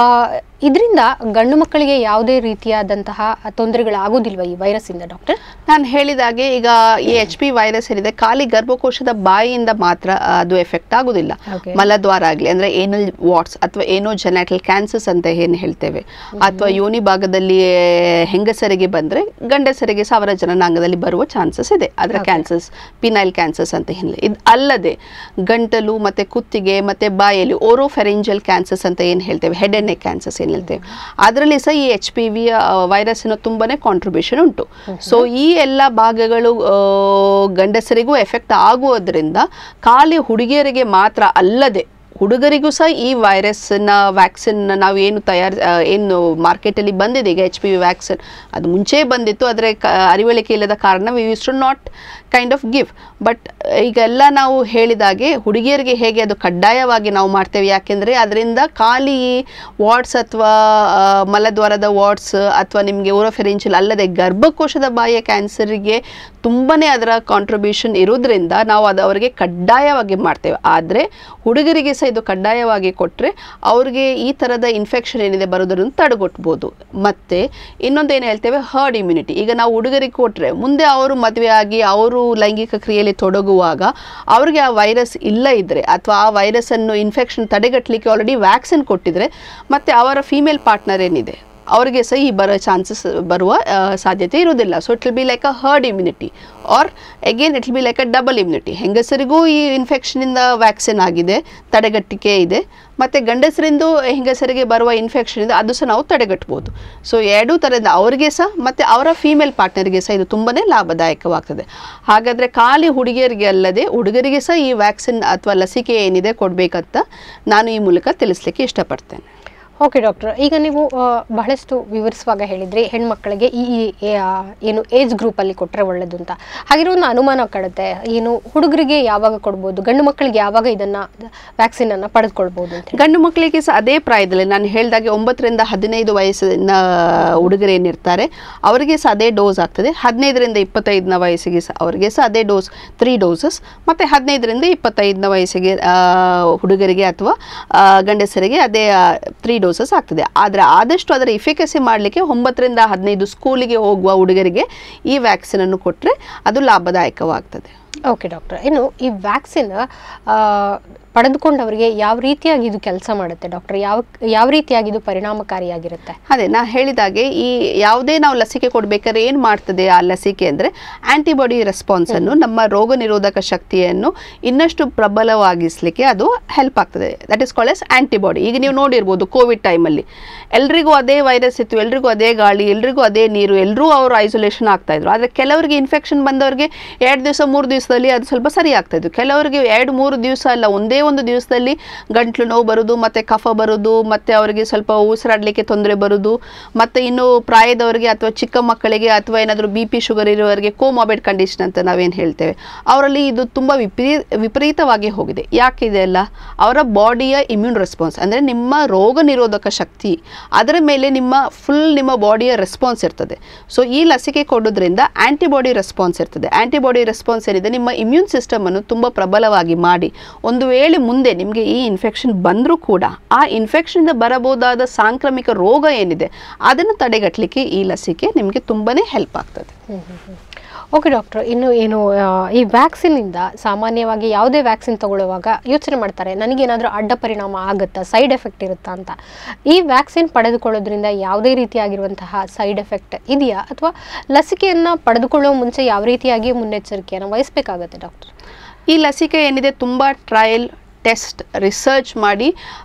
ಇದರಿಂದ ಗಂಡು ಮಕ್ಕಳಿಗೆ ಯಾವುದೇ ರೀತಿಯಾದಂತಹ ತೊಂದರೆಗಳಾಗೋದಿಲ್ವಾ ಈ ವೈರಸ್ಸಿಂದ ಡಾಕ್ಟರ್ ನಾನು ಹೇಳಿದಾಗೆ ಈಗ ಈ ಎಚ್ ಪಿ ವೈರಸ್ ಏನಿದೆ ಖಾಲಿ ಗರ್ಭಕೋಶದ ಬಾಯಿಯಿಂದ ಮಾತ್ರ ಆ, ಅದು ಎಫೆಕ್ಟ್ ಆಗೋದಿಲ್ಲ Okay. ಮಲದ್ವಾರ ಆಗಲಿ ಅಂದರೆ ಏನಲ್ ವಾಟ್ಸ್ ಅಥವಾ ಏನೋ ಜೆನೆಟಲ್ ಕ್ಯಾನ್ಸರ್ಸ್ ಅಂತ ಏನು ಹೇಳ್ತೇವೆ ಅಥವಾ ಯೋನಿ ಭಾಗದಲ್ಲಿ ಹೆಂಗಸರಿಗೆ ಬಂದರೆ ಗಂಡಸರಿಗೆ ಸಾವಿರ ಜನನಾಂಗದಲ್ಲಿ ಬರುವ ಚಾನ್ಸಸ್ ಇದೆ ಅದರ Okay. ಕ್ಯಾನ್ಸರ್ಸ್ ಪಿನೈಲ್ ಕ್ಯಾನ್ಸರ್ಸ್ ಅಂತ ಹೇಳಿ ಇದು ಅಲ್ಲದೆ ಗಂಟಲು ಮತ್ತು ಕುತ್ತಿಗೆ ಮತ್ತು ಬಾಯಲ್ಲಿ ಓರೋಫೆರೆಂಜಲ್ ಕ್ಯಾನ್ಸರ್ಸ್ ಅಂತ ಏನು ಹೇಳ್ತೇವೆ ಹೆಡ್ ಅಂಡ್ ನೆಕ್ ಕ್ಯಾನ್ಸರ್ಸ್ ಏನು ಹೇಳ್ತೇವೆ ಅದರಲ್ಲಿ ಸಹ ಈ ಎಚ್ ಪಿ ವಿ ವೈರಸ್ಸಿನ ತುಂಬಾ ಕಾಂಟ್ರಿಬ್ಯೂಷನ್ ಉಂಟು ಸೊ ಈ ಎಲ್ಲ ಭಾಗಗಳು ಆ, ಗಂಡಸರಿಗೂ ಎಫೆಕ್ಟ್ ಆಗುವುದರಿಂದ ಖಾಲಿ ಹುಡುಗಿಯರಿಗೆ ಮಾತ್ರ ಅಲ್ಲದೆ ಹುಡುಗರಿಗೂ ಸಹ ಈ ವೈರಸ್ನ ವ್ಯಾಕ್ಸಿನ್ ನಾವು ಏನು ತಯಾರು ಏನು ಮಾರ್ಕೆಟಲ್ಲಿ ಬಂದಿದೆ ಈಗ ಎಚ್ ಪಿ ವಿ ವ್ಯಾಕ್ಸಿನ್ ಅದು ಮುಂಚೆ ಬಂದಿತ್ತು ಆದರೆ ಕ ಅರಿವಳಿಕೆ ಇಲ್ಲದ ಕಾರಣ we use to not kind of give but ಈಗೆಲ್ಲ ನಾವು ಹೇಳಿದಾಗೆ ಹುಡುಗಿಯರಿಗೆ ಹೇಗೆ ಅದು ಕಡ್ಡಾಯವಾಗಿ ನಾವು ಮಾಡ್ತೇವೆ ಯಾಕೆಂದರೆ ಅದರಿಂದ ಖಾಲಿ ವಾರ್ಡ್ಸ್ ಅಥವಾ ಮಲದ್ವಾರದ ವಾರ್ಡ್ಸ್ ಅಥವಾ ನಿಮಗೆ ಓರೋಫೆರೆನ್ಷಿಯಲ್ ಅಲ್ಲದೆ ಗರ್ಭಕೋಶದ ಬಾಯಿಯ ಕ್ಯಾನ್ಸರಿಗೆ ತುಂಬಾ ಅದರ ಕಾಂಟ್ರಿಬ್ಯೂಷನ್ ಇರೋದ್ರಿಂದ ನಾವು ಅದು ಅವರಿಗೆ ಕಡ್ಡಾಯವಾಗಿ ಮಾಡ್ತೇವೆ ಆದರೆ ಹುಡುಗರಿಗೆ ಸಹ ಇದು ಕಡ್ಡಾಯವಾಗಿ ಕೊಟ್ಟರೆ ಅವ್ರಿಗೆ ಈ ಥರದ ಇನ್ಫೆಕ್ಷನ್ ಏನಿದೆ ಬರೋದನ್ನು ತಡೆಗಟ್ಬೋದು ಮತ್ತು ಇನ್ನೊಂದು ಏನು ಹೇಳ್ತೇವೆ ಹರ್ಡ್ ಇಮ್ಯುನಿಟಿ ಈಗ ನಾವು ಹುಡುಗರಿಗೆ ಕೊಟ್ಟರೆ ಮುಂದೆ ಅವರು ಮದುವೆ ಆಗಿ ಅವರು ಲೈಂಗಿಕ ಕ್ರಿಯೆಯಲ್ಲಿ ತೊಡಗುವಾಗ ಅವ್ರಿಗೆ ಆ ವೈರಸ್ ಇಲ್ಲ ಇದ್ದರೆ ಅಥವಾ ಆ ವೈರಸ್ಸನ್ನು ಇನ್ಫೆಕ್ಷನ್ ತಡೆಗಟ್ಟಲಿಕ್ಕೆ ಆಲ್ರೆಡಿ ವ್ಯಾಕ್ಸಿನ್ ಕೊಟ್ಟಿದ್ರೆ ಮತ್ತು ಅವರ ಫೀಮೇಲ್ ಪಾರ್ಟ್ನರ್ ಏನಿದೆ ಅವರಿಗೆ ಸಹ ಈ ಬರೋ ಚಾನ್ಸಸ್ ಬರುವ ಆ, ಸಾಧ್ಯತೆ ಇರೋದಿಲ್ಲ so it will be like a herd immunity or again it will be like a double immunity ಹೆಂಗಸರಿಗೂ ಈ ಇನ್ಫೆಕ್ಷನಿಂದ ವ್ಯಾಕ್ಸಿನ್ ಆಗಿದೆ ತಡೆಗಟ್ಟಿಕೆ ಇದೆ ಮತ್ತು ಗಂಡಸರಿಂದು ಹೆಂಗಸರಿಗೆ ಬರುವ ಇನ್ಫೆಕ್ಷನ್ ಇದೆ ಅದು ಸಹ ನಾವು ತಡೆಗಟ್ಬೋದು ಸೊ ಎರಡೂ ಥರದ ಅವರಿಗೆ ಸಹ ಮತ್ತು ಅವರ ಫೀಮೇಲ್ ಪಾರ್ಟ್ನರ್ಗೆ ಸಹ ಇದು ತುಂಬಾ ಲಾಭದಾಯಕವಾಗ್ತದೆ ಹಾಗಾದರೆ ಖಾಲಿ ಹುಡುಗಿಯರಿಗೆ ಅಲ್ಲದೆ ಹುಡುಗರಿಗೆ ಸಹ ಈ ವ್ಯಾಕ್ಸಿನ್ ಅಥವಾ ಲಸಿಕೆ ಏನಿದೆ ಕೊಡಬೇಕಂತ ನಾನು ಈ ಮೂಲಕ ತಿಳಿಸ್ಲಿಕ್ಕೆ ಇಷ್ಟಪಡ್ತೇನೆ ಓಕೆ ಡಾಕ್ಟರ್ ಈಗ ನೀವು ಆ, ಬಹಳಷ್ಟು ವಿವರಿಸುವಾಗ ಹೇಳಿದ್ರಿ ಹೆಣ್ಮಕ್ಳಿಗೆ ಈ ಈ ಏ- ಆ, ಏನು ಏಜ್ ಗ್ರೂಪಲ್ಲಿ ಕೊಟ್ಟರೆ ಒಳ್ಳೇದು ಅಂತ ಹಾಗಿರೋ ಒಂದು ಅನುಮಾನ ಕಾಡುತ್ತೆ ಏನು ಹುಡುಗರಿಗೆ ಯಾವಾಗ ಕೊಡ್ಬೋದು ಗಂಡು ಮಕ್ಕಳಿಗೆ ಯಾವಾಗ ಇದನ್ನು ವ್ಯಾಕ್ಸಿನನ್ನು ಪಡೆದುಕೊಳ್ಬೋದು ಅಂತ ಹೇಳಿ. ಗಂಡು ಮಕ್ಕಳಿಗೆ ಸಹ ಅದೇ ಪ್ರಾಯದಲ್ಲಿ ನಾನು ಹೇಳಿದಾಗೆ ಒಂಬತ್ತರಿಂದ ಹದಿನೈದು ವಯಸ್ಸಿನ ಹುಡುಗರು ಏನಿರ್ತಾರೆ ಅವರಿಗೆ ಸಹ ಅದೇ ಡೋಸ್ ಆಗ್ತದೆ ಹದಿನೈದರಿಂದ ಇಪ್ಪತ್ತೈದನ ವಯಸ್ಸಿಗೆ ಸಹ ಅವರಿಗೆ ಸಹ ಅದೇ ಡೋಸ್ ತ್ರೀ ಡೋಸಸ್ ಮತ್ತು ಹದಿನೈದರಿಂದ ಇಪ್ಪತ್ತೈದನ ವಯಸ್ಸಿಗೆ ಆ, ಹುಡುಗರಿಗೆ ಅಥವಾ ಆ, ಗಂಡಸರಿಗೆ ಅದೇ ತ್ರೀ ಡೋಸಸ್ ಆಗ್ತದೆ ಆದರೆ ಆದಷ್ಟು ಅದರ ಇಫಿಕಸಿ ಮಾಡಲಿಕ್ಕೆ ಒಂಬತ್ತರಿಂದ ಹದಿನೈದು ಸ್ಕೂಲಿಗೆ ಹೋಗುವ ಹುಡುಗರಿಗೆ ಈ ವ್ಯಾಕ್ಸಿನನ್ನು ಕೊಟ್ಟರೆ ಅದು ಲಾಭದಾಯಕವಾಗ್ತದೆ ಓಕೆ ಡಾಕ್ಟರ್ ಇನ್ನು ಈ ವ್ಯಾಕ್ಸಿನ್ ಪಡೆದುಕೊಂಡವರಿಗೆ ಯಾವ ರೀತಿಯಾಗಿ ಇದು ಕೆಲಸ ಮಾಡುತ್ತೆ ಡಾಕ್ಟರ್ ಯಾವ ಯಾವ ರೀತಿಯಾಗಿ ಇದು ಪರಿಣಾಮಕಾರಿಯಾಗಿರುತ್ತೆ ಅದೇ ನಾ ಹೇಳಿದಾಗೆ ಈ ಯಾವುದೇ ನಾವು ಲಸಿಕೆ ಕೊಡಬೇಕಾದ್ರೆ ಏನು ಮಾಡ್ತದೆ ಆ ಲಸಿಕೆ ಅಂದರೆ ಆಂಟಿಬಾಡಿ ರೆಸ್ಪಾನ್ಸನ್ನು ನಮ್ಮ ರೋಗ ನಿರೋಧಕ ಶಕ್ತಿಯನ್ನು ಇನ್ನಷ್ಟು ಪ್ರಬಲವಾಗಿಸಲಿಕ್ಕೆ ಅದು ಹೆಲ್ಪ್ ಆಗ್ತದೆ that is call as antibody ಈಗ ನೀವು ನೋಡಿರ್ಬೋದು ಕೋವಿಡ್ ಟೈಮಲ್ಲಿ ಎಲ್ರಿಗೂ ಅದೇ ವೈರಸ್ ಇತ್ತು ಎಲ್ರಿಗೂ ಅದೇ ಗಾಳಿ ಎಲ್ರಿಗೂ ಅದೇ ನೀರು ಎಲ್ಲರೂ ಅವರು ಐಸೋಲೇಷನ್ ಆಗ್ತಾ ಇದ್ರು ಆದರೆ ಕೆಲವರಿಗೆ ಇನ್ಫೆಕ್ಷನ್ ಬಂದವರಿಗೆ ಎರಡು ದಿವಸ ಮೂರು ದಿವಸದಲ್ಲಿ ದಿವಸದಲ್ಲಿ ಅದು ಸ್ವಲ್ಪ ಸರಿ ಆಗ್ತಾ ಇತ್ತು ಕೆಲವರಿಗೆ ಎರಡು ಮೂರು ದಿವಸ ಅಲ್ಲ ಒಂದೇ ಒಂದು ದಿವಸದಲ್ಲಿ ಗಂಟ್ಲು ನೋವು ಬರೋದು ಮತ್ತು ಕಫ ಬರೋದು ಮತ್ತು ಅವರಿಗೆ ಸ್ವಲ್ಪ ಉಸಿರಾಡಲಿಕ್ಕೆ ತೊಂದರೆ ಬರೋದು ಮತ್ತು ಇನ್ನು ಪ್ರಾಯದವರಿಗೆ ಅಥವಾ ಚಿಕ್ಕ ಮಕ್ಕಳಿಗೆ ಅಥವಾ ಏನಾದರೂ ಬಿ ಪಿ ಶುಗರ್ ಇರುವವರಿಗೆ ಕೋಮಾಬಿಡ್ ಕಂಡೀಷನ್ ಅಂತ ನಾವೇನು ಹೇಳ್ತೇವೆ ಅವರಲ್ಲಿ ಇದು ತುಂಬ ವಿಪರೀ ವಿಪರೀತವಾಗಿ ಹೋಗಿದೆ ಯಾಕಿದೆ ಅಲ್ಲ ಅವರ ಬಾಡಿಯ ಇಮ್ಯೂನ್ ರೆಸ್ಪಾನ್ಸ್ ಅಂದರೆ ನಿಮ್ಮ ರೋಗ ನಿರೋಧಕ ಶಕ್ತಿ ಅದರ ಮೇಲೆ ನಿಮ್ಮ ಫುಲ್ ನಿಮ್ಮ ಬಾಡಿಯ ರೆಸ್ಪಾನ್ಸ್ ಇರ್ತದೆ ಸೊ ಈ ಲಸಿಕೆ ಕೊಡೋದ್ರಿಂದ ಆ್ಯಂಟಿಬಾಡಿ ರೆಸ್ಪಾನ್ಸ್ ಇರ್ತದೆ ಆ್ಯಂಟಿಬಾಡಿ ರೆಸ್ಪಾನ್ಸ್ ಏನಿದೆ ನಿಮ್ಮ ಇಮ್ಯೂನ್ ಸಿಸ್ಟಮನ್ನು ತುಂಬ ಪ್ರಬಲವಾಗಿ ಮಾಡಿ ಒಂದು ವೇಳೆ ಮುಂದೆ ನಿಮಗೆ ಈ ಇನ್ಫೆಕ್ಷನ್ ಬಂದರೂ ಕೂಡ ಆ ಇನ್ಫೆಕ್ಷನಿಂದ ಬರಬಹುದಾದ ಸಾಂಕ್ರಾಮಿಕ ರೋಗ ಏನಿದೆ ಅದನ್ನು ತಡೆಗಟ್ಟಲಿಕ್ಕೆ ಈ ಲಸಿಕೆ ನಿಮಗೆ ತುಂಬಾ ಹೆಲ್ಪ್ ಆಗ್ತದೆ ಓಕೆ ಡಾಕ್ಟರ್ ಇನ್ನು ಏನು ಆ, ಈ ವ್ಯಾಕ್ಸಿನಿಂದ ಸಾಮಾನ್ಯವಾಗಿ ಯಾವುದೇ ವ್ಯಾಕ್ಸಿನ್ ತಗೊಳ್ಳುವಾಗ ಯೋಚನೆ ಮಾಡ್ತಾರೆ ನನಗೇನಾದರೂ ಅಡ್ಡ ಪರಿಣಾಮ ಆಗುತ್ತಾ ಸೈಡ್ ಎಫೆಕ್ಟ್ ಇರುತ್ತಾ ಅಂತ ಈ ವ್ಯಾಕ್ಸಿನ್ ಪಡೆದುಕೊಳ್ಳೋದ್ರಿಂದ ಯಾವುದೇ ರೀತಿಯಾಗಿರುವಂತಹ ಸೈಡ್ ಎಫೆಕ್ಟ್ ಇದೆಯಾ ಅಥವಾ ಲಸಿಕೆಯನ್ನು ಪಡೆದುಕೊಳ್ಳುವ ಮುಂಚೆ ಯಾವ ರೀತಿಯಾಗಿ ಮುನ್ನೆಚ್ಚರಿಕೆಯನ್ನು ವಹಿಸಬೇಕಾಗತ್ತೆ ಡಾಕ್ಟರ್ ಈ ಲಸಿಕೆ ಏನಿದೆ ತುಂಬ ಟ್ರಯಲ್ ಟೆಸ್ಟ್ ರಿಸರ್ಚ್ ಮಾಡಿ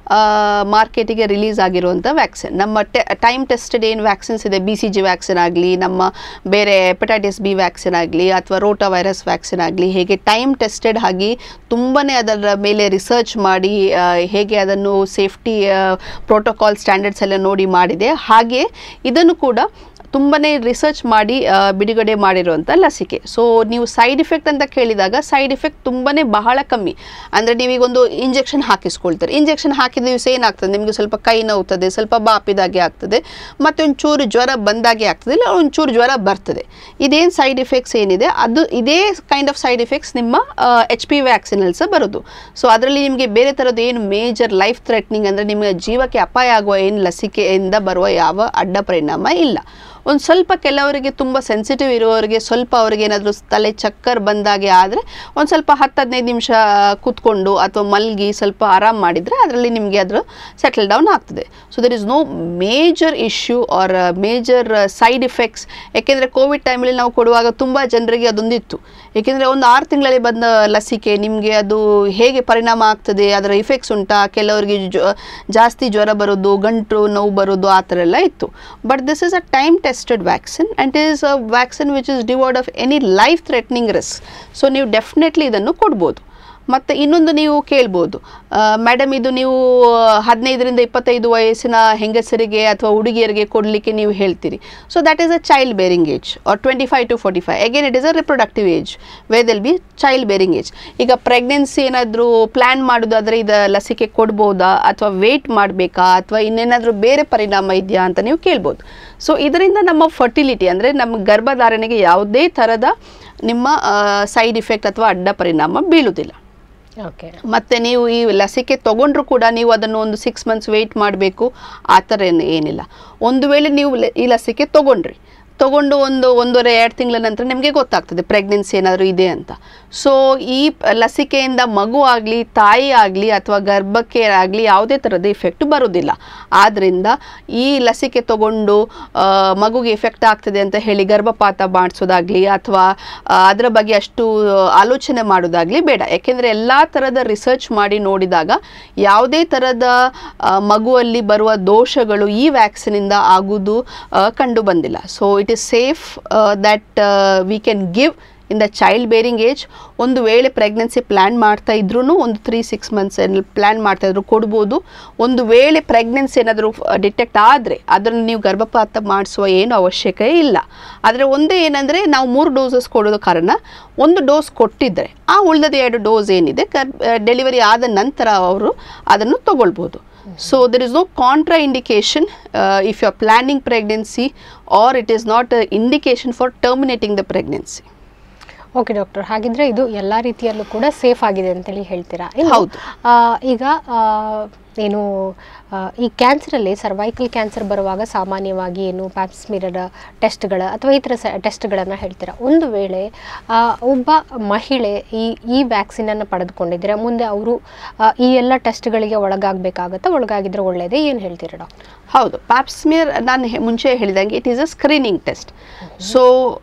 ಮಾರ್ಕೆಟಿಗೆ ರಿಲೀಸ್ ಆಗಿರುವಂಥ ವ್ಯಾಕ್ಸಿನ್ ನಮ್ಮ ಟೆ ಟೈಮ್ ಟೆಸ್ಟೆಡ್ ಏನು ವ್ಯಾಕ್ಸಿನ್ಸ್ ಇದೆ ಬಿ ಸಿ ಜಿ ವ್ಯಾಕ್ಸಿನ್ ಆಗಲಿ ನಮ್ಮ ಬೇರೆ ಹೆಪಟೈಟಿಸ್ ಬಿ ವ್ಯಾಕ್ಸಿನ್ ಆಗಲಿ ಅಥವಾ ರೋಟಾ ವೈರಸ್ ವ್ಯಾಕ್ಸಿನ್ ಆಗಲಿ ಹೇಗೆ ಟೈಮ್ ಟೆಸ್ಟೆಡ್ ಆಗಿ ತುಂಬಾ ಅದರ ಮೇಲೆ ರಿಸರ್ಚ್ ಮಾಡಿ ಆ, ಹೇಗೆ ಅದನ್ನು ಸೇಫ್ಟಿ ಪ್ರೋಟೋಕಾಲ್ ಸ್ಟ್ಯಾಂಡರ್ಡ್ಸ್ ಎಲ್ಲ ನೋಡಿ ಮಾಡಿದೆ ಹಾಗೆ ಇದನ್ನು ಕೂಡ ತುಂಬಾ ರಿಸರ್ಚ್ ಮಾಡಿ ಆ, ಬಿಡುಗಡೆ ಮಾಡಿರುವಂಥ ಲಸಿಕೆ ಸೊ ನೀವು ಸೈಡ್ ಇಫೆಕ್ಟ್ ಅಂತ ಕೇಳಿದಾಗ ಸೈಡ್ ಇಫೆಕ್ಟ್ ತುಂಬಾ ಬಹಳ ಕಮ್ಮಿ ಅಂದರೆ ನೀವೀಗೊಂದು ಇಂಜೆಕ್ಷನ್ ಹಾಕಿಸ್ಕೊಳ್ತಾರೆ ಇಂಜೆಕ್ಷನ್ ಹಾಕಿದ ದಿವಸ ಏನಾಗ್ತದೆ ನಿಮಗೆ ಸ್ವಲ್ಪ ಕೈ ನೋವ್ತದೆ ಸ್ವಲ್ಪ ಬಾಪಿದಾಗೆ ಆಗ್ತದೆ ಮತ್ತು ಒಂಚೂರು ಜ್ವರ ಬಂದಾಗೆ ಆಗ್ತದೆ ಇಲ್ಲ ಒಂಚೂರು ಜ್ವರ ಬರ್ತದೆ ಇದೇನು ಸೈಡ್ ಇಫೆಕ್ಟ್ಸ್ ಏನಿದೆ ಅದು ಇದೇ ಕೈಂಡ್ ಆಫ್ ಸೈಡ್ ಇಫೆಕ್ಟ್ಸ್ ನಿಮ್ಮ ಎಚ್ ಪಿ ವ್ಯಾಕ್ಸಿನಲ್ಲಿ ಸಹ ಬರೋದು ಸೊ ಅದರಲ್ಲಿ ನಿಮಗೆ ಬೇರೆ ಥರದ್ದು ಏನು ಮೇಜರ್ ಲೈಫ್ ಥ್ರೆಟ್ನಿಂಗ್ ಅಂದರೆ ನಿಮಗೆ ಜೀವಕ್ಕೆ ಅಪಾಯ ಆಗುವ ಏನು ಲಸಿಕೆಯಿಂದ ಬರುವ ಯಾವ ಅಡ್ಡ ಪರಿಣಾಮ ಇಲ್ಲ ಒಂದು ಸ್ವಲ್ಪ ಕೆಲವರಿಗೆ ತುಂಬ ಸೆನ್ಸಿಟಿವ್ ಇರುವವರಿಗೆ ಸ್ವಲ್ಪ ಅವ್ರಿಗೆ ಏನಾದರೂ ತಲೆ ಚಕ್ಕರ್ ಬಂದಾಗೆ ಆದರೆ ಒಂದು ಸ್ವಲ್ಪ ಹತ್ತು ಹದಿನೈದು ನಿಮಿಷ ಕೂತ್ಕೊಂಡು ಅಥವಾ ಮಲಗಿ ಸ್ವಲ್ಪ ಆರಾಮ್ ಮಾಡಿದರೆ ಅದರಲ್ಲಿ ನಿಮಗೆ ಅದರ ಸೆಟಲ್ ಡೌನ್ ಆಗ್ತದೆ so there is no major issue or major side effects ಯಾಕೆಂದರೆ ಕೋವಿಡ್ ಟೈಮಲ್ಲಿ ನಾವು ಕೊಡುವಾಗ ತುಂಬ ಜನರಿಗೆ ಅದೊಂದಿತ್ತು ಏಕೆಂದರೆ ಒಂದು ಆರು ತಿಂಗಳಲ್ಲಿ ಬಂದ ಲಸಿಕೆ ನಿಮಗೆ ಅದು ಹೇಗೆ ಪರಿಣಾಮ ಆಗ್ತದೆ ಅದರ ಇಫೆಕ್ಟ್ಸ್ ಉಂಟಾ ಕೆಲವರಿಗೆ ಜ್ವ ಜಾಸ್ತಿ ಜ್ವರ ಬರೋದು ಗಂಟು ನೋವು ಬರೋದು ಆ ಥರ ಎಲ್ಲ ಇತ್ತು but this is a time tested vaccine and is a vaccine which is devoid of any life threatening risk so ನೀವು ಡೆಫಿನೆಟ್ಲಿ ಇದನ್ನು ಕೊಡ್ಬೋದು ಮತ್ತು ಇನ್ನೊಂದು ನೀವು ಕೇಳ್ಬೋದು ಮೇಡಮ್ ಇದು ನೀವು ಹದಿನೈದರಿಂದ ಇಪ್ಪತ್ತೈದು ವಯಸ್ಸಿನ ಹೆಂಗಸರಿಗೆ ಅಥವಾ ಹುಡುಗಿಯರಿಗೆ ಕೊಡಲಿಕ್ಕೆ ನೀವು ಹೇಳ್ತೀರಿ so that is a child bearing age or twenty five to forty five again it is a reproductive age where they'll be child bearing age ಈಗ ಪ್ರೆಗ್ನೆನ್ಸಿ ಏನಾದರೂ ಪ್ಲ್ಯಾನ್ ಮಾಡೋದಾದರೆ ಇದು ಲಸಿಕೆ ಕೊಡ್ಬೋದಾ ಅಥವಾ ವೇಟ್ ಮಾಡಬೇಕಾ ಅಥವಾ ಇನ್ನೇನಾದರೂ ಬೇರೆ ಪರಿಣಾಮ ಇದೆಯಾ ಅಂತ ನೀವು ಕೇಳ್ಬೋದು ಸೊ ಇದರಿಂದ ನಮ್ಮ ಫರ್ಟಿಲಿಟಿ ಅಂದರೆ ನಮ್ಮ ಗರ್ಭಧಾರಣೆಗೆ ಯಾವುದೇ ಥರದ ನಿಮ್ಮ ಸೈಡ್ ಇಫೆಕ್ಟ್ ಅಥವಾ ಅಡ್ಡ ಪರಿಣಾಮ ಬೀಳುವುದಿಲ್ಲ ಓಕೆ ಮತ್ತು ನೀವು ಈ ಲಸಿಕೆ ತೊಗೊಂಡ್ರೂ ಕೂಡ ನೀವು ಅದನ್ನು ಒಂದು ಸಿಕ್ಸ್ ಮಂತ್ಸ್ ವೆಯ್ಟ್ ಮಾಡಬೇಕು ಆ ಥರ ಏನು ಏನಿಲ್ಲ ಒಂದು ವೇಳೆ ನೀವು ಲ- ಈ ಲಸಿಕೆ ತೊಗೊಂಡ್ರಿ ತೊಗೊಂಡು ಒಂದು ಒಂದೂವರೆ ಎರಡು ತಿಂಗಳ ನಂತರ ನಿಮಗೆ ಗೊತ್ತಾಗ್ತದೆ ಪ್ರೆಗ್ನೆನ್ಸಿ ಏನಾದರೂ ಇದೆ ಅಂತ ಸೊ ಈ ಪ- ಲಸಿಕೆಯಿಂದ ಮಗು ಆಗಲಿ ತಾಯಿ ಆಗಲಿ ಅಥವಾ ಗರ್ಭಕ್ಕೆ ಆಗಲಿ ಯಾವುದೇ ಥರದ ಇಫೆಕ್ಟ್ ಬರೋದಿಲ್ಲ ಆದ್ದರಿಂದ ಈ ಲಸಿಕೆ ತಗೊಂಡು ಆ, ಮಗುಗೆ ಎಫೆಕ್ಟ್ ಆಗ್ತದೆ ಅಂತ ಹೇಳಿ ಗರ್ಭಪಾತ ಮಾಡಿಸೋದಾಗಲಿ ಅಥವಾ ಆ, ಅದರ ಬಗ್ಗೆ ಅಷ್ಟು ಆಲೋಚನೆ ಮಾಡೋದಾಗಲಿ ಬೇಡ ಯಾಕೆಂದರೆ ಎಲ್ಲ ಥರದ ರಿಸರ್ಚ್ ಮಾಡಿ ನೋಡಿದಾಗ ಯಾವುದೇ ಥರದ ಆ, ಮಗುವಲ್ಲಿ ಬರುವ ದೋಷಗಳು ಈ ವ್ಯಾಕ್ಸಿನಿಂದ ಆಗುವುದು ಆ, ಕಂಡು ಬಂದಿಲ್ಲ so it is safe that we can give in the child bearing age ಒಂದು ವೇಳೆ ಪ್ರೆಗ್ನೆನ್ಸಿ ಪ್ಲ್ಯಾನ್ ಮಾಡ್ತಾ ಇದ್ರೂ ಒಂದು ತ್ರೀ ಸಿಕ್ಸ್ ಮಂತ್ಸ್ ಪ್ಲ್ಯಾನ್ ಮಾಡ್ತಾ ಇದ್ರು ಕೊಡ್ಬೋದು ಒಂದು ವೇಳೆ ಪ್ರೆಗ್ನೆನ್ಸಿ ಏನಾದರೂ ಡಿಟೆಕ್ಟ್ ಆದರೆ ಅದನ್ನು ನೀವು ಗರ್ಭಪಾತ ಮಾಡಿಸುವ ಏನು ಅವಶ್ಯಕ ಇಲ್ಲ ಆದರೆ ಒಂದೇ ಏನಂದರೆ ನಾವು ಮೂರು ಡೋಸಸ್ ಕೊಡೋದು ಕಾರಣ ಒಂದು ಡೋಸ್ ಕೊಟ್ಟಿದ್ದರೆ ಆ ಉಳಿದ ಎರಡು ಡೋಸ್ ಏನಿದೆ ಗರ್ಭ ಡೆಲಿವರಿ ಆದ ನಂತರ ಅವರು ಅದನ್ನು ತಗೊಳ್ಬೋದು so there is no contraindication if you are planning pregnancy or it is not indication for terminating the pregnancy okay doctor ಹಾಗಿದ್ರೆ ಇದು ಎಲ್ಲ ರೀತಿಯಲ್ಲೂ ಕೂಡ ಸೇಫ್ ಆಗಿದೆ ಅಂತೇಳಿ ಹೇಳ್ತೀರಾ ಇನ್ನು, ಹೌದು. ಆ, ಈಗ ಆ, ಏನು ಆ, ಈ ಕ್ಯಾನ್ಸರಲ್ಲಿ ಸರ್ವೈಕಲ್ ಕ್ಯಾನ್ಸರ್ ಬರುವಾಗ ಸಾಮಾನ್ಯವಾಗಿ ಏನು ಪ್ಯಾಪ್ಸ್ಮಿರರ್ ಟೆಸ್ಟ್ಗಳ ಅಥವಾ ಈ ಥರ ಟೆಸ್ಟ್ಗಳನ್ನು ಹೇಳ್ತೀರಾ ಒಂದು ವೇಳೆ ಆ, ಒಬ್ಬ ಮಹಿಳೆ ಈ ಈ ವ್ಯಾಕ್ಸಿನನ್ನು ಪಡೆದುಕೊಂಡಿದ್ರೆ ಮುಂದೆ ಅವರು ಈ ಎಲ್ಲ ಟೆಸ್ಟ್ಗಳಿಗೆ ಒಳಗಾಗಬೇಕಾಗತ್ತಾ ಒಳಗಾಗಿದ್ರೆ ಒಳ್ಳೆಯದೇ ಏನು ಹೇಳ್ತೀರಾ ಡಾಕ್ಟರ್ ಹೌದು ಪ್ಯಾಪ್ಸ್ಮಿಯರ್ ನಾನು ಹೆ- ಮುಂಚೆ ಹೇಳಿದಂಗೆ it is a screening test so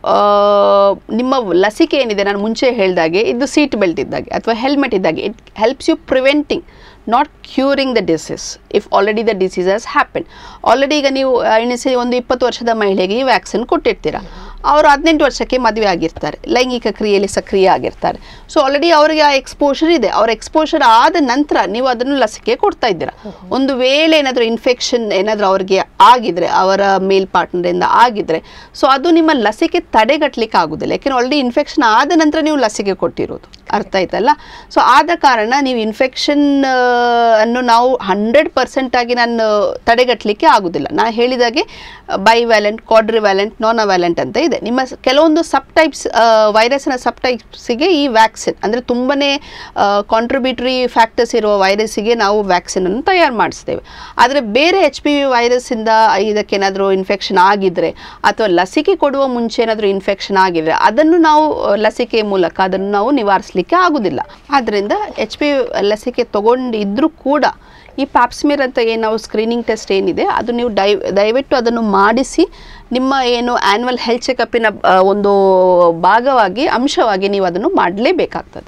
ನಿಮ್ಮ ಲಸಿಕೆ ಏನಿದೆ ನಾನು ಮುಂಚೆ ಹೇಳಿದಾಗೆ ಇದು ಸೀಟ್ ಬೆಲ್ಟ್ ಇದ್ದಾಗೆ ಅಥವಾ ಹೆಲ್ಮೆಟ್ ಇದ್ದಾಗೆ it helps you preventing not curing the disease if already the disease has happen already ಈಗ ನೀವು ಎಣಿಸಿ ಒಂದು ಇಪ್ಪತ್ತು ವರ್ಷದ ಮಹಿಳೆಗೆ ಈ ವ್ಯಾಕ್ಸಿನ್ ಕೊಟ್ಟಿರ್ತೀರ ಅವರು ಹದಿನೆಂಟು ವರ್ಷಕ್ಕೆ ಮದುವೆ ಆಗಿರ್ತಾರೆ ಲೈಂಗಿಕ ಕ್ರಿಯೆಯಲ್ಲಿ ಸಕ್ರಿಯ ಆಗಿರ್ತಾರೆ ಸೊ ಆಲ್ರೆಡಿ ಅವರಿಗೆ ಆ ಎಕ್ಸ್ಪೋಷರ್ ಇದೆ ಅವ್ರ ಎಕ್ಸ್ಪೋಷರ್ ಆದ ನಂತರ ನೀವು ಅದನ್ನು ಲಸಿಕೆ ಕೊಡ್ತಾ ಇದ್ದೀರಾ ಒಂದು ವೇಳೆ ಏನಾದರೂ ಇನ್ಫೆಕ್ಷನ್ ಏನಾದರೂ ಅವ್ರಿಗೆ ಆಗಿದ್ರೆ ಅವರ ಮೇಲ್ ಪಾರ್ಟ್ನರಿಂದ ಆಗಿದ್ರೆ ಸೊ ಅದು ನಿಮ್ಮ ಲಸಿಕೆ ತಡೆಗಟ್ಟಲಿಕ್ಕೆ ಆಗೋದಿಲ್ಲ ಯಾಕೆಂದ್ರೆ ಆಲ್ರೆಡಿ ಇನ್ಫೆಕ್ಷನ್ ಆದ ನಂತರ ನೀವು ಲಸಿಕೆ ಕೊಟ್ಟಿರೋದು ಅರ್ಥ ಆಯ್ತಲ್ಲ ಸೊ ಆದ ಕಾರಣ ನೀವು ಇನ್ಫೆಕ್ಷನ್ ಅನ್ನು ನಾವು ಹಂಡ್ರೆಡ್ ಪರ್ಸೆಂಟ್ ಆಗಿ ನಾನು ತಡೆಗಟ್ಟಲಿಕ್ಕೆ ಆಗೋದಿಲ್ಲ ನಾ ಹೇಳಿದಾಗೆ ಬೈವ್ಯಾಲೆಂಟ್ ಕ್ವಾಡ್ರಿವ್ಯಾಲೆಂಟ್ ನಾನವ್ಯಾಲೆಂಟ್ ಅಂತ ಇದೆ ನಿಮ್ಮ ಸ- ಕೆಲವೊಂದು ಸಬ್ ಟೈಪ್ಸ್ ವೈರಸ್ನ ಸಬ್ ಟೈಪ್ಸಿಗೆ ಈ ವ್ಯಾಕ್ಸಿನ್ ಅಂದರೆ ತುಂಬನೇ ಕಾಂಟ್ರಿಬ್ಯೂಟರಿ ಫ್ಯಾಕ್ಟರ್ಸ್ ಇರುವ ವೈರಸ್ಸಿಗೆ ನಾವು ವ್ಯಾಕ್ಸಿನ್ ಅನ್ನು ತಯಾರು ಮಾಡಿಸ್ತೇವೆ ಆದರೆ ಬೇರೆ ಎಚ್ ಪಿ ವಿ ವೈರಸ್ಸಿಂದ ಇದಕ್ಕೇನಾದರೂ ಇನ್ಫೆಕ್ಷನ್ ಆಗಿದ್ರೆ ಅಥವಾ ಲಸಿಕೆ ಕೊಡುವ ಮುಂಚೆ ಏನಾದರೂ ಇನ್ಫೆಕ್ಷನ್ ಆಗಿದ್ರೆ ಅದನ್ನು ನಾವು ಆ, ಲಸಿಕೆ ಮೂಲಕ ಅದನ್ನು ನಾವು ನಿವಾರಿಸಲಿಕ್ಕೆ ಆಗುದಿಲ್ಲ ಆದ್ದರಿಂದ ಎಚ್ ಪಿ ಲಸಿಕೆ ತಗೊಂಡಿದ್ರೂ ಕೂಡ ಈ ಪ್ಯಾಪ್ಸ್ಮಿರ್ ಅಂತ ಏನು ನಾವು ಸ್ಕ್ರೀನಿಂಗ್ ಟೆಸ್ಟ್ ಏನಿದೆ ಅದು ನೀವು ದಯ ದಯವಿಟ್ಟು ಅದನ್ನು ಮಾಡಿಸಿ ನಿಮ್ಮ ಏನು ಆ್ಯನ್ಯುವಲ್ ಹೆಲ್ತ್ ಚೆಕಪ್ಪಿನ ಒಂದು ಭಾಗವಾಗಿ ಅಂಶವಾಗಿ ನೀವು ಅದನ್ನು ಮಾಡಲೇಬೇಕಾಗ್ತದೆ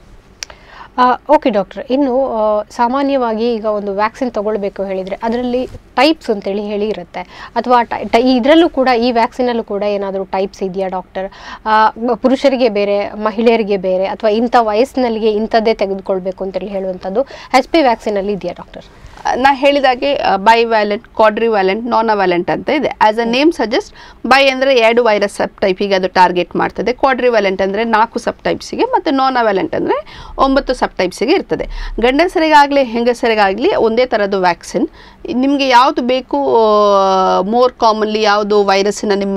ಓಕೆ ಡಾಕ್ಟರ್ ಇನ್ನು ಆ, ಸಾಮಾನ್ಯವಾಗಿ ಈಗ ಒಂದು ವ್ಯಾಕ್ಸಿನ್ ತಗೊಳ್ಬೇಕು ಹೇಳಿದರೆ ಅದರಲ್ಲಿ ಟೈಪ್ಸ್ ಅಂತೇಳಿ ಹೇಳಿ ಇರುತ್ತೆ ಅಥವಾ ಇದರಲ್ಲೂ ಕೂಡ ಈ ವ್ಯಾಕ್ಸಿನಲ್ಲೂ ಕೂಡ ಏನಾದರೂ ಟೈಪ್ಸ್ ಇದೆಯಾ ಡಾಕ್ಟರ್ ಪುರುಷರಿಗೆ ಬೇರೆ ಮಹಿಳೆಯರಿಗೆ ಬೇರೆ ಅಥವಾ ಇಂಥ ವಯಸ್ಸಿನಲ್ಲಿಗೆ ಇಂಥದ್ದೇ ತೆಗೆದುಕೊಳ್ಬೇಕು ಅಂತೇಳಿ ಹೇಳುವಂಥದ್ದು ಎಚ್ ಪಿ ವ್ಯಾಕ್ಸಿನಲ್ಲಿ ಇದೆಯಾ ಡಾಕ್ಟರ್ ನಾ ಹೇಳಿದಾಗೆ ಬೈವ್ಯಾಲೆಂಟ್ ಕ್ವಾಡ್ರಿವ್ಯಾಲೆಂಟ್ ನಾನವ್ಯಾಲೆಂಟ್ ಅಂತ ಇದೆ as a name suggest by ಅಂದರೆ ಎರಡು ವೈರಸ್ ಸಬ್ ಟೈಪಿಗೆ ಅದು ಟಾರ್ಗೆಟ್ ಮಾಡ್ತದೆ ಕ್ವಾಡ್ರಿವ್ಯಾಲೆಂಟ್ ಅಂದರೆ ನಾಲ್ಕು ಸಬ್ ಟೈಪ್ಸಿಗೆ ಮತ್ತು ನಾನವ್ಯಾಲೆಂಟ್ ಅಂದರೆ ಒಂಬತ್ತು ಸಬ್ ಟೈಪ್ಸಿಗೆ ಇರ್ತದೆ ಗಂಡಸರಿಗಾಗಲಿ ಹೆಂಗಸರಿಗಾಗಲಿ ಒಂದೇ ಥರದ್ದು ವ್ಯಾಕ್ಸಿನ್ ನಿಮಗೆ ಯಾವುದು ಬೇಕು ಮೋರ್ ಕಾಮನ್ಲಿ ಯಾವುದು ವೈರಸ್ಸಿನ ನಿಮ್ಮ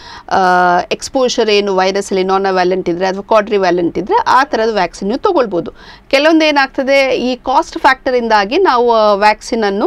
ಎಕ್ಸ್ಪೋಷರ್ ಏನು ವೈರಸ್ಸಲ್ಲಿ ನಾನವ್ಯಾಲೆಂಟ್ ಇದ್ದರೆ ಅಥವಾ ಕ್ವಾಡ್ರಿವ್ಯಾಲೆಂಟ್ ಇದ್ದರೆ ಆ ಥರದ ವ್ಯಾಕ್ಸಿನ್ ನೀವು ತೊಗೊಳ್ಬೋದು ಕೆಲವೊಂದು ಏನಾಗ್ತದೆ ಈ ಕಾಸ್ಟ್ ಫ್ಯಾಕ್ಟರಿಂದಾಗಿ ನಾವು ವ್ಯಾಕ್ಸಿನನ್ನು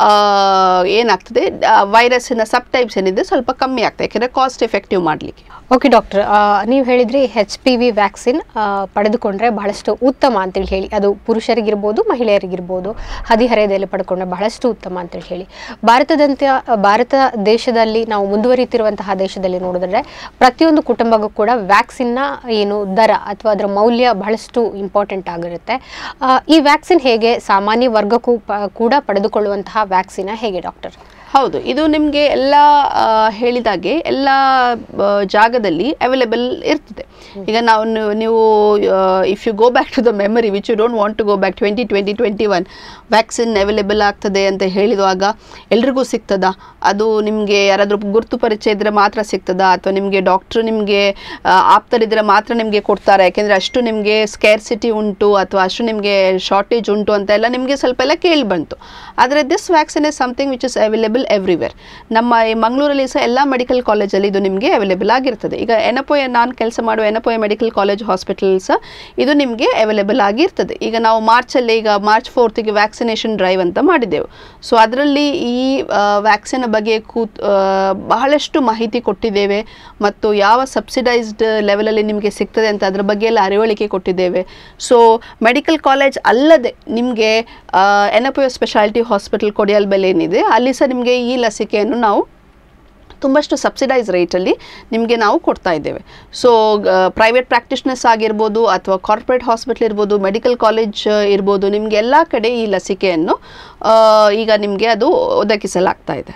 ಏನಾಗ್ತದೆ ವೈರಸ್ಸಿನ ಸಬ್ ಟೈಪ್ಸ್ ಏನಿದೆ ಸ್ವಲ್ಪ ಕಮ್ಮಿ ಆಗ್ತದೆ ಯಾಕೆಂದರೆ ಕಾಸ್ಟ್ ಎಫೆಕ್ಟಿವ್ ಮಾಡಲಿಕ್ಕೆ ಓಕೆ ಡಾಕ್ಟರ್ ನೀವು ಹೇಳಿದ್ರಿ ಹೆಚ್ ಪಿ ವಿ ವ್ಯಾಕ್ಸಿನ್ ಪಡೆದುಕೊಂಡ್ರೆ ಬಹಳಷ್ಟು ಉತ್ತಮ ಅಂತೇಳಿ ಹೇಳಿ ಅದು ಪುರುಷರಿಗಿರ್ಬೋದು ಮಹಿಳೆಯರಿಗಿರ್ಬೋದು ಹದಿಹರೆಯದಲ್ಲಿ ಪಡ್ಕೊಂಡ್ರೆ ಬಹಳಷ್ಟು ಉತ್ತಮ ಅಂತೇಳಿ ಹೇಳಿ ಭಾರತದಂತೆ ಭಾರತ ದೇಶದಲ್ಲಿ ನಾವು ಮುಂದುವರಿತಿರುವಂತಹ ದೇಶದಲ್ಲಿ ನೋಡಿದ್ರೆ ಪ್ರತಿಯೊಂದು ಕುಟುಂಬಕ್ಕೂ ಕೂಡ ವ್ಯಾಕ್ಸಿನ್ನ ಏನು ದರ ಅಥವಾ ಅದರ ಮೌಲ್ಯ ಬಹಳಷ್ಟು ಇಂಪಾರ್ಟೆಂಟ್ ಆಗಿರುತ್ತೆ ಆ, ಈ ವ್ಯಾಕ್ಸಿನ್ ಹೇಗೆ ಸಾಮಾನ್ಯ ವರ್ಗಕ್ಕೂ ಪ- ಕೂಡ ಪಡೆದುಕೊಳ್ಳುವಂತಹ ವ್ಯಾಕ್ಸಿನ ಹೇಗೆ ಡಾಕ್ಟರ್ ಹೌದು ಇದು ನಿಮಗೆ ಎಲ್ಲ ಆ, ಹೇಳಿದಾಗೆ ಎಲ್ಲ ಆ, ಜಾಗದಲ್ಲಿ ಅವೈಲೇಬಲ್ ಇರ್ತದೆ ಈಗ ನಾವು ನೀವು- ನೀವು if you go back to the memory which you don't want to go back twenty twenty twenty one vaccine available ಆಗ್ತದೆ ಅಂತ ಹೇಳಿದಾಗ ಎಲ್ರಿಗೂ ಸಿಗ್ತದಾ ಅದು ನಿಮಗೆ ಯಾರಾದರೂ ಗುರುತು ಪರಿಚಯ ಇದ್ದರೆ ಮಾತ್ರ ಸಿಗ್ತದಾ ಅಥವಾ ನಿಮಗೆ ಡಾಕ್ಟ್ರು ನಿಮಗೆ ಆಪ್ತರಿದ್ದರೆ ಮಾತ್ರ ನಿಮಗೆ ಕೊಡ್ತಾರೆ ಯಾಕೆಂದರೆ ಅಷ್ಟು ನಿಮಗೆ ಸ್ಕೇರ್ಸಿಟಿ ಉಂಟು ಅಥವಾ ಅಷ್ಟು ನಿಮಗೆ ಶಾರ್ಟೇಜ್ ಉಂಟು ಅಂತ ಎಲ್ಲ ನಿಮಗೆ ಸ್ವಲ್ಪ ಎಲ್ಲ ಕೇಳಿ ಬಂತು ಆದರೆ this vaccine is something which is available everywhere ನಮ್ಮ ಈ ಮಂಗಳೂರಲ್ಲಿ ಸಹ ಎಲ್ಲ ಮೆಡಿಕಲ್ ಕಾಲೇಜಲ್ಲಿ ಇದು ನಿಮಗೆ ಅವೈಲೇಬಲ್ ಆಗಿರ್ತದೆ ಈಗ ಎನಪೋಯ ನಾನು ಕೆಲಸ ಮಾಡುವ ಎನಪೋಯ ಮೆಡಿಕಲ್ ಕಾಲೇಜ್ ಹಾಸ್ಪಿಟಲ್ಸ್ ಇದು ನಿಮಗೆ ಅವೈಲೇಬಲ್ ಆಗಿರ್ತದೆ ಈಗ ನಾವು ಮಾರ್ಚಲ್ಲಿ ಈಗ ಮಾರ್ಚ್ ಫೋರ್ತಿಗೆ ವ್ಯಾಕ್ಸಿನೇಷನ್ ಡ್ರೈವ್ ಅಂತ ಮಾಡಿದ್ದೆವು ಸೊ ಅದರಲ್ಲಿ ಈ ವ್ಯಾಕ್ಸಿನ್ ಬಗ್ಗೆ ಕೂತ್ ಆ, ಬಹಳಷ್ಟು ಮಾಹಿತಿ ಕೊಟ್ಟಿದ್ದೇವೆ ಮತ್ತು ಯಾವ ಸಬ್ಸಿಡೈಸ್ಡ್ ಲೆವೆಲಲ್ಲಿ ನಿಮಗೆ ಸಿಗ್ತದೆ ಅಂತ ಅದ್ರ ಬಗ್ಗೆ ಎಲ್ಲ ಅರಿವಳಿಕೆ ಕೊಟ್ಟಿದ್ದೇವೆ ಸೊ ಮೆಡಿಕಲ್ ಕಾಲೇಜ್ ಅಲ್ಲದೆ ನಿಮಗೆ ಎನಪೋಯ ಸ್ಪೆಷಾಲಿಟಿ ಹಾಸ್ಪಿಟಲ್ ಕೊಡಿಯಲ್ಬೆಲ್ ಏನಿದೆ ಅಲ್ಲಿ ಸಹ ನಿಮಗೆ ಈ ಲಸಿಕೆಯನ್ನು ನಾವು ತುಂಬಷ್ಟು ಸಬ್ಸಿಡೈಸ್ ರೇಟಲ್ಲಿ ನಿಮಗೆ ನಾವು ಕೊಡ್ತಾ ಇದ್ದೇವೆ ಸೊ ಪ್ರೈವೇಟ್ ಪ್ರಾಕ್ಟಿಷನರ್ಸ್ ಆಗಿರ್ಬೋದು ಅಥವಾ ಕಾರ್ಪೊರೇಟ್ ಹಾಸ್ಪಿಟಲ್ ಇರ್ಬೋದು ಮೆಡಿಕಲ್ ಕಾಲೇಜ್ ಇರ್ಬೋದು ನಿಮಗೆ ಎಲ್ಲ ಕಡೆ ಈ ಲಸಿಕೆಯನ್ನು ಆ, ಈಗ ನಿಮಗೆ ಅದು ಒದಗಿಸಲಾಗ್ತಾ ಇದೆ